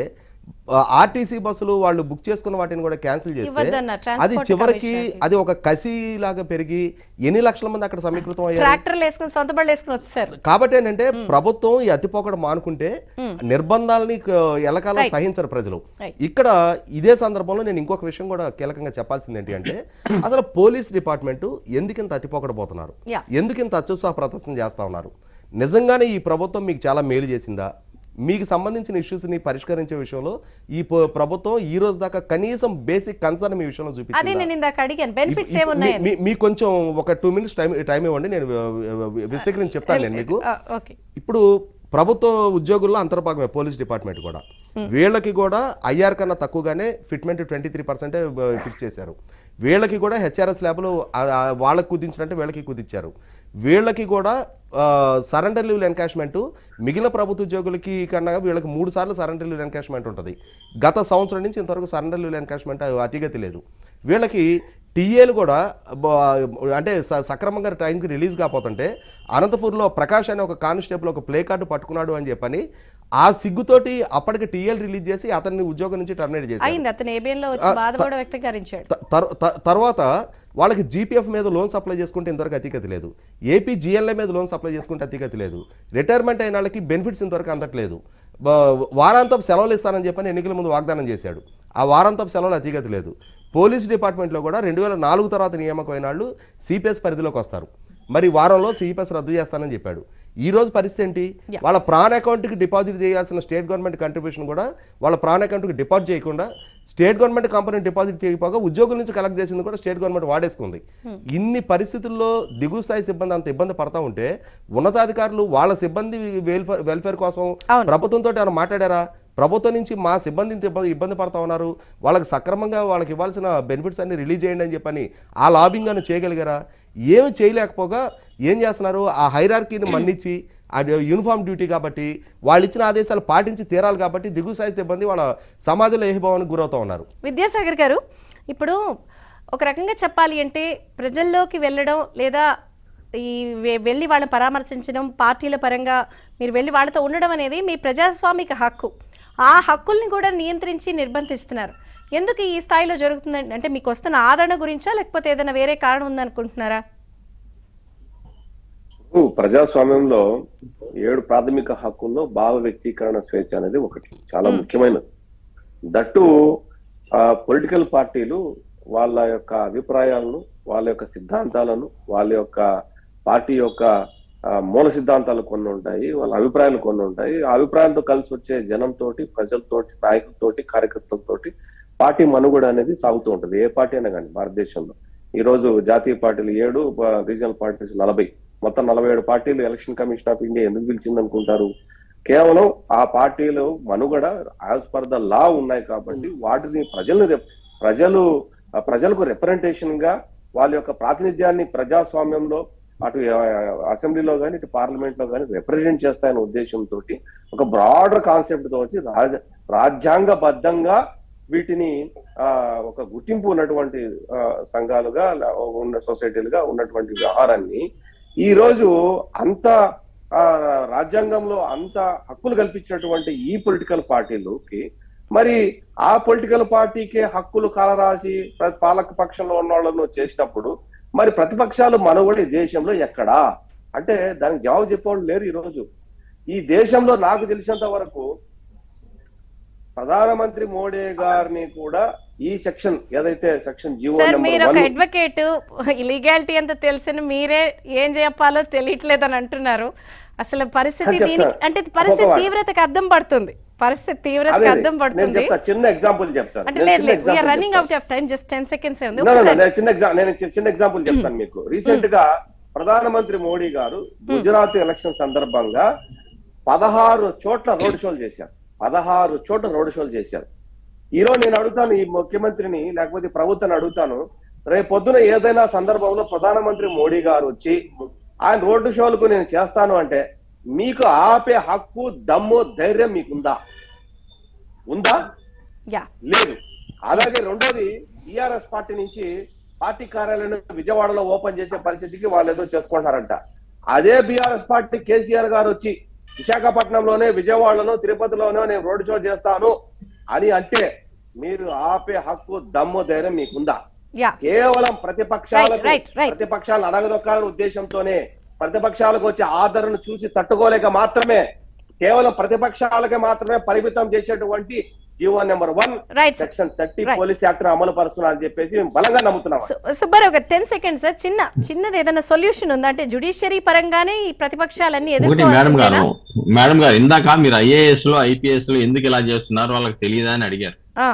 ఆర్టీసీ బస్సులు వాళ్ళు బుక్ చేసుకున్న వాటిని కూడా క్యాన్సిల్ చేస్తే ఇవ్వద్దన్న అది ట్రాన్స్పోర్ట్ చివరికి కమిషనర్కి. అది ఒక కసి లాగా పెరిగి ఎన్ని లక్షల మంది అక్కడ సమీకృతం అయ్యారు ట్రాక్టర్లు వేసుకుని సొంత బళ్ళు వేసుకుని వచ్చేసారు కాబట్టి ఏంటంటే ప్రభుత్వం ఈ అతిపోకడ మానుకుంటే నిర్బంధాలని క- ఎలకాలం Right. సహించరు ప్రజలు Right. ఇక్కడ ఇదే సందర్భంలో నేను ఇంకొక విషయం కూడా కీలకంగా చెప్పాల్సింది ఏంటి అంటే అసలు పోలీస్ డిపార్ట్మెంట్ ఎందుకింత అతిపోకడ పోతున్నారు Yeah. ఎందుకింత అత్యుత్సాహ ప్రదర్శన చేస్తా ఉన్నారు నిజంగానే ఈ ప్రభుత్వం మీకు చాలా మేలు చేసిందా మీకు సంబంధించిన ఇష్యూస్ని పరిష్కరించే విషయంలో ఈ ప- ప్రభుత్వం ఈ రోజు దాకా కనీసం బేసిక్ కన్సర్న్ మీ విషయంలో అదే చూపించింది నేను ఇందాక అడిగాను బెనిఫిట్స్ ఇప్పు- ఏమున్నాయని మీ- మీ కొంచెం ఒక టూ మినిట్స్ టైం టైం ఇవ్వండి నేను విస్తీకరించి చెప్తాను నేను మీకు ఓకే ఇప్పుడు ప్రభుత్వ ఉద్యోగుల్లో అంతర్భాగమే పోలీస్ డిపార్ట్మెంట్ కూడా వీళ్ళకి కూడా ఐఆర్ కన్నా తక్కువగానే ఫిట్మెంట్ ట్వంటీ త్రీ పర్సెంటే ఫిక్స్ చేశారు వీళ్ళకి కూడా హెచ్ఆర్ఎస్ ల్యాబ్లు వాళ్ళకి కుదించినట్టు వీళ్ళకి కుదించారు వీళ్ళకి కూడా సరెండర్ లీవ్ ఎన్కాష్మెంట్ మిగిలిన ప్రభుత్వ ఉద్యోగులకి కన్నా వీళ్ళకి మూడు సార్లు సరెండర్ లీవ్ ఎన్కాష్మెంట్ ఉంటుంది గత సంవత్సరం నుంచి ఇంతవరకు సరెండర్ లీవ్ ఎన్కాష్మెంట్ అతిగతి లేదు వీళ్ళకి టీఏలు కూడా బ- అంటే స- సక్రమంగా టైంకి రిలీజ్ కాకపోతుంటే అనంతపూర్లో ప్రకాష్ అనే ఒక కానిస్టేబుల్ ఒక ప్లే కార్డు పట్టుకున్నాడు అని చెప్పని ఆ సిగ్గుతోటి అప్పటికి టీఏలు రిలీజ్ చేసి అతన్ని ఉద్యోగం నుంచి టర్మినేట్ చేశారు అయింది అతను ఏబిఎన్ లో వచ్చి ఆ, బాధ త- కూడా వ్యక్తీకరించాడు త- తర్- త- తర్వాత వాళ్ళకి జీపీఎఫ్ మీద లోన్స్ అప్లై చేసుకుంటే ఇంతవరకు అతిగతి లేదు ఏపీ జిఎల్ఐ మీద లోన్స్ అప్లై చేసుకుంటే అతిగతి లేదు రిటైర్మెంట్ అయిన వాళ్ళకి బెనిఫిట్స్ ఇంతవరకు అందట్లేదు బ- వారాంతపు సెలవులు ఇస్తానని చెప్పని ఎన్నికల ముందు వాగ్దానం చేశాడు ఆ వారాంతపు సెలవులు అతిగతి లేదు పోలీస్ డిపార్ట్మెంట్లో కూడా రెండు వేల నాలుగు తర్వాత నియామకమైన వాళ్ళు సిపిఎస్ పరిధిలోకి వస్తారు మరి వారంలో సిపిఎస్ రద్దు చేస్తానని చెప్పాడు ఈ రోజు పరిస్థితి ఏంటి వాళ్ళ ప్రాన్ అకౌంట్కి డిపాజిట్ చేయాల్సిన స్టేట్ గవర్నమెంట్ కంట్రిబ్యూషన్ కూడా వాళ్ళ ప్రాన్ అకౌంట్కి డిపాజిట్ చేయకుండా స్టేట్ గవర్నమెంట్ కంపెనీ డిపాజిట్ చేయకపోగా ఉద్యోగుల నుంచి కలెక్ట్ చేసింది కూడా స్టేట్ గవర్నమెంట్ వాడేసుకుంది ఇన్ని పరిస్థితుల్లో దిగువ స్థాయి సిబ్బంది అంత ఇబ్బంది పడతా ఉంటే ఉన్నతాధికారులు వాళ్ళ సిబ్బంది వెల్ఫేర్ వెల్ఫేర్ కోసం అవును. ప్రభుత్వంతో ఏమైనా మాట్లాడారా ప్రభుత్వం నుంచి మా సిబ్బంది ఇంత ఇబ్బంది ఇబ్బంది పడతా ఉన్నారు వాళ్ళకి సక్రమంగా వాళ్ళకి ఇవ్వాల్సిన బెనిఫిట్స్ అన్ని రిలీజ్ చేయండి అని చెప్పని ఆ లాబింగ్ అని చేయగలిగారా ఏమి చేయలేకపోగా ఏం చేస్తున్నారు ఆ హైరార్కీని మన్నించి అది యూనిఫామ్ డ్యూటీ కాబట్టి వాళ్ళు ఇచ్చిన ఆదేశాలు పాటించి తీరాలి కాబట్టి దిగువ స్థాయి సిబ్బంది వాళ్ళ సమాజంలో ఏహిభావానికి గురవుతూ ఉన్నారు విద్యాసాగర్ గారు ఇప్పుడు ఒక రకంగా చెప్పాలి అంటే ప్రజల్లోకి వెళ్ళడం లేదా ఈ వె- వెళ్ళి వాళ్ళని పరామర్శించడం పార్టీల పరంగా మీరు వెళ్ళి వాళ్ళతో ఉండడం అనేది మీ ప్రజాస్వామిక హక్కు ఆ హక్కుల్ని కూడా నియంత్రించి నిర్బంధిస్తున్నారు ఎందుకు ఈ స్థాయిలో జరుగుతుందండి అంటే మీకు వస్తున్న ఆదరణ గురించా లేకపోతే ఏదైనా వేరే కారణం ఉందనుకుంటున్నారా ఇప్పుడు ప్రజాస్వామ్యంలో ఏడు ప్రాథమిక హక్కుల్లో భావ వ్యక్తీకరణ స్వేచ్ఛ అనేది ఒకటి చాలా ముఖ్యమైనది దట్టు పొలిటికల్ పార్టీలు వాళ్ళ యొక్క అభిప్రాయాలను వాళ్ళ యొక్క సిద్ధాంతాలను వాళ్ళ యొక్క పార్టీ యొక్క ఆ, మూల సిద్ధాంతాలు కొన్ని ఉంటాయి వాళ్ళ అభిప్రాయాలు కొన్ని ఉంటాయి ఆ అభిప్రాయాలతో కలిసి వచ్చే జనంతోటి ప్రజలతోటి నాయకులతోటి కార్యకర్తలతోటి పార్టీ మనుగడ అనేది సాగుతూ ఉంటుంది ఏ పార్టీ అయినా కానీ భారతదేశంలో ఈ రోజు జాతీయ పార్టీలు ఏడు బ- రీజనల్ పార్టీస్ నలభై మొత్తం నలభై ఏడు పార్టీలు ఎలక్షన్ కమిషన్ ఆఫ్ ఇండియా ఎందుకు పిలిచింది అనుకుంటారు కేవలం ఆ పార్టీలు మనుగడ యాజ్ పర్ ద లా ఉన్నాయి కాబట్టి వాటిని ప్రజలు రెప్- ప్రజలు ఆ ప్రజలకు రిప్రజెంటేషన్ గా వాళ్ళ యొక్క ప్రాతినిధ్యాన్ని ప్రజాస్వామ్యంలో అటు ఆ, అసెంబ్లీలో కానీ ఇటు పార్లమెంట్ లో కానీ రిప్రజెంట్ చేస్తాయనే ఉద్దేశంతో ఒక బ్రాడర్ కాన్సెప్ట్ తోటి రాజ రాజ్యాంగబద్ధంగా వీటిని ఆ ఒక గుర్తింపు ఉన్నటువంటి ఆ, సంఘాలుగా లా- ఉన్న సొసైటీలుగా ఉన్నటువంటి వ్యవహారాన్ని ఈ రోజు అంత ఆ, రాజ్యాంగంలో అంత హక్కులు కల్పించినటువంటి ఈ పొలిటికల్ పార్టీలకి మరి ఆ పొలిటికల్ పార్టీకే హక్కులు కలరాసి ప్ర- పాలక పక్షంలో ఉన్న వాళ్ళను చేసినప్పుడు మరి ప్రతిపక్షాలు మనుగడ ఈ దేశంలో ఎక్కడా అంటే దానికి జవాబు చెప్పేవాళ్ళు లేరు ఈ రోజు ఈ దేశంలో నాకు తెలిసినంత వరకు ప్రధానమంత్రి మోడీ గారిని కూడా ఈ సెక్షన్ ఏదైతే సెక్షన్ జీవో సార్ నెంబర్ మీరు ఒక వన్ అడ్వకేట్ ఇలీగాలిటీ అంత తెలిసిన మీరే ఏం చెప్పాలో తెలియట్లేదని అంటున్నారు అసలు పరిస్థితి చెప్తాను. దీనికి అంటే పరిస్థితి ఒక్కొక్క తీవ్రతకి అర్థం పడుతుంది పరిస్థితి తీవ్రతకి అదే అర్థం నేను పడుతుంది చెప్తా చిన్న ఎగ్జాంపుల్ చెప్తాను అంటే నేను లేదు చిన్న లేదు వీఆర్ example రన్నింగ్ చెప్తాను. Out of time just ten seconds ఉంది No, no, no, ఒకసారి. నేను చిన్న ఎగ్జామ్ నేను చి- చిన్న ఎగ్జాంపుల్ చెప్తాను మీకు రీసెంట్ గా ప్రధానమంత్రి మోడీ గారు గుజరాత్ ఎలక్షన్ సందర్భంగా పదహారు చోట్ల రోడ్ షోలు చేశారు పదహారు చోట్ల రోడ్ షోలు చేశారు ఈ రోజు నేను అడుగుతాను ఈ ముఖ్యమంత్రిని లేకపోతే ప్రభుత్వాన్ని అడుగుతాను రేపు పొద్దున ఏదైనా సందర్భంలో ప్రధానమంత్రి మోడీ గారు వచ్చి ఆయన రోడ్డు షోలకు నేను చేస్తాను అంటే మీకు ఆపే హక్కు దమ్ము ధైర్యం మీకుందా ఉందా యా లేదు అలాగే రెండోది టిఆర్ఎస్ పార్టీ నుంచి పార్టీ కార్యాలయం విజయవాడలో ఓపెన్ చేసే పరిస్థితికి వాళ్ళు ఏదో చేసుకుంటారంట అదే బీఆర్ఎస్ పార్టీ కేసీఆర్ గారు వచ్చి విశాఖపట్నంలోనే విజయవాడలోనో తిరుపతిలోనో నేను రోడ్ షో చేస్తాను అని అంటే మీరు ఆపే హక్కు దమ్ము ధైర్యం మీకుందా యా కేవలం ప్రతిపక్షాలకు Right, right, right. ప్రతిపక్షాలను అడగదొక్కాలనే ఉద్దేశంతోనే ప్రతిపక్షాలకు వచ్చే ఆదరణ చూసి తట్టుకోలేక మాత్రమే కేవలం ప్రతిపక్షాలకే మాత్రమే పరిమితం చేసేటువంటి GO number one right sir section thirty Right. Police act అమలు పరుస్తున్నారని చెప్పేసి మేము బలంగా నమ్ముతున్నాం సు- సుబ్బారావు గారు టెన్ సెకండ్స్ సార్ చిన్న చిన్నది ఏదైనా సొల్యూషన్ ఉందా అంటే జుడిషియరీ పరంగానే ఈ ప్రతిపక్షాలన్నీ ఒకటి మేడం గారు ఎదుర్కోవాల్సిందేనా? మేడం గారు ఇందాక మీరు ఐఏఎస్ లో ఐపీఎస్ లో ఎందుకు ఇలా చేస్తున్నారు వాళ్ళకి తెలియదా అని అడిగారు ఆ,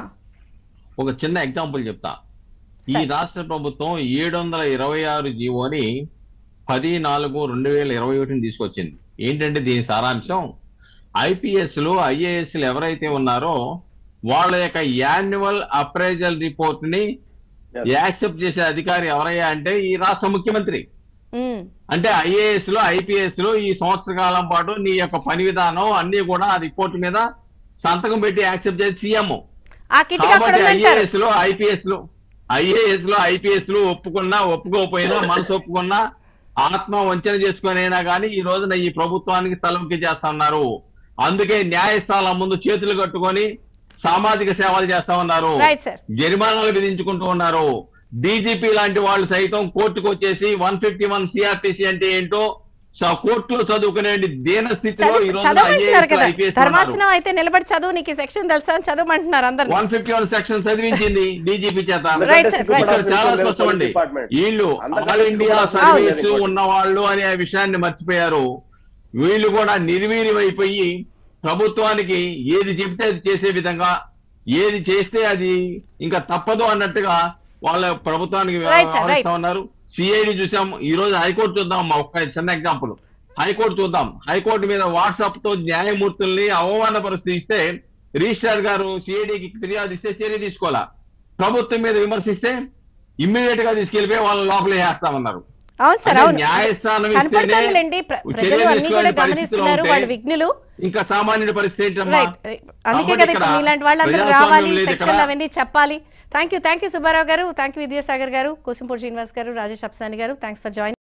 ఒక చిన్న ఎగ్జాంపుల్ చెప్తా ఈ రాష్ట్ర ప్రభుత్వం ఏడు వందల ఇరవై ఆరు జీవోని పది నాలుగు రెండు వేల ఇరవై ఒకటిని తీసుకొచ్చింది ఏంటంటే దీని సారాంశం ఐపీఎస్ లు ఐఏఎస్ లు ఎవరైతే ఉన్నారో వాళ్ళ యొక్క యాన్యువల్ అప్రైజల్ రిపోర్ట్ ని Yes. యాక్సెప్ట్ చేసే అధికారి ఎవరయ్యా అంటే ఈ రాష్ట్ర ముఖ్యమంత్రి ఉమ్, అంటే ఐఏఎస్ లో ఐపీఎస్ లో ఈ సంవత్సర కాలం పాటు నీ యొక్క పని విధానం అన్ని కూడా ఆ రిపోర్ట్ మీద సంతకం పెట్టి యాక్సెప్ట్ చేసి సీఎం ఆ కిటికీ అక్కడ కాబట్టి ఉందంటారు ఐఏఎస్ లో ఐపీఎస్ లో ఐఏఎస్ లో ఐపీఎస్ లో ఒప్పుకున్నా ఒప్పుకోకపోయినా మనసు ఒప్పుకున్నా ఆత్మ వంచన చేసుకునైనా కానీ ఈ రోజున ఈ ప్రభుత్వానికి తలముకి చేస్తా ఉన్నారు అందుకే న్యాయస్థానం ముందు చేతులు కట్టుకొని సామాజిక సేవలు చేస్తా ఉన్నారు రైట్ సార్ జరిమానాలు విధించుకుంటూ ఉన్నారు డీజీపీ లాంటి వాళ్ళు సైతం కోర్టుకు వచ్చేసి వన్ ఫిఫ్టీ వన్ సిఆర్టీసీ అంటే ఏంటో స- కోర్టులో చదువుకునే దీన స్థితిలో ఈ రోజు చదవమంటున్నారు ఐఏఎస్ కదా ఐపీఎస్ ధర్మాసనం అయితే నిలబడి చదువు నీకు సెక్షన్ తెలుసా అని చదవమంటున్నారు అందరు వన్ ఫిఫ్టీ వన్ సెక్షన్ చదివించింది డీజీపీ చేత Right, sir, right. ఇక్కడ చాలా స్పష్టం అండి డిపార్ట్మెంట్ వీళ్ళు అందరికీ ఆల్ ఇండియా కూడా సర్వీస్ అవును. ఉన్న వాళ్ళు అనే విషయాన్ని మర్చిపోయారు వీళ్ళు కూడా నిర్వీర్యం అయిపోయి ప్రభుత్వానికి ఏది చెప్తే అది చేసే విధంగా ఏది చేస్తే అది ఇంకా తప్పదు అన్నట్టుగా వాళ్ళ ప్రభుత్వానికి Right, sir, right. వ్యవహరిస్తా ఉన్నారు సిఐడి చూసాం ఈ రోజు హైకోర్టు చూద్దాం మా ఒక్క చిన్న ఎగ్జాంపుల్ హైకోర్టు చూద్దాం హైకోర్టు మీద వాట్సాప్ తో న్యాయమూర్తుల్ని అవమాన పరిస్థితి ఇస్తే రిజిస్ట్రార్ గారు సిఐడికి ఫిర్యాదు ఇస్తే చర్య తీసుకోవాలా ప్రభుత్వం మీద విమర్శిస్తే ఇమ్మీడియట్ గా తీసుకెళ్లిపోయి వాళ్ళ లోపల వేస్తామన్నారు అవును సార్ అంటే అవును న్యాయస్థానం ఇస్తేనే కనపడుతుందిలేండి ప్ర- చర్య ప్రజలు అన్ని కూడా తీసుకోవాలని పరిస్థితిలో గమనిస్తున్నారు ఉంటే వాళ్ళు విఘ్నులు ఇంకా సామాన్యుడి పరిస్థితి ఏంటమ్మా రైట్ అందుకే కాబట్టి కదా ఇప్పుడు ఇక్కడ మీలాంటి వాళ్ళందరూ ప్రజాస్వామ్యం రావాలి లేదు సెక్షన్ ఇక్కడ. అవన్నీ చెప్పాలి thank you thank you Subbarao garu thank you Vidyasagar గారు కోసింపూడి శ్రీనివాస్ గారు రాజేష్ అప్సాని గారు థ్యాంక్స్ ఫర్ జాయిన్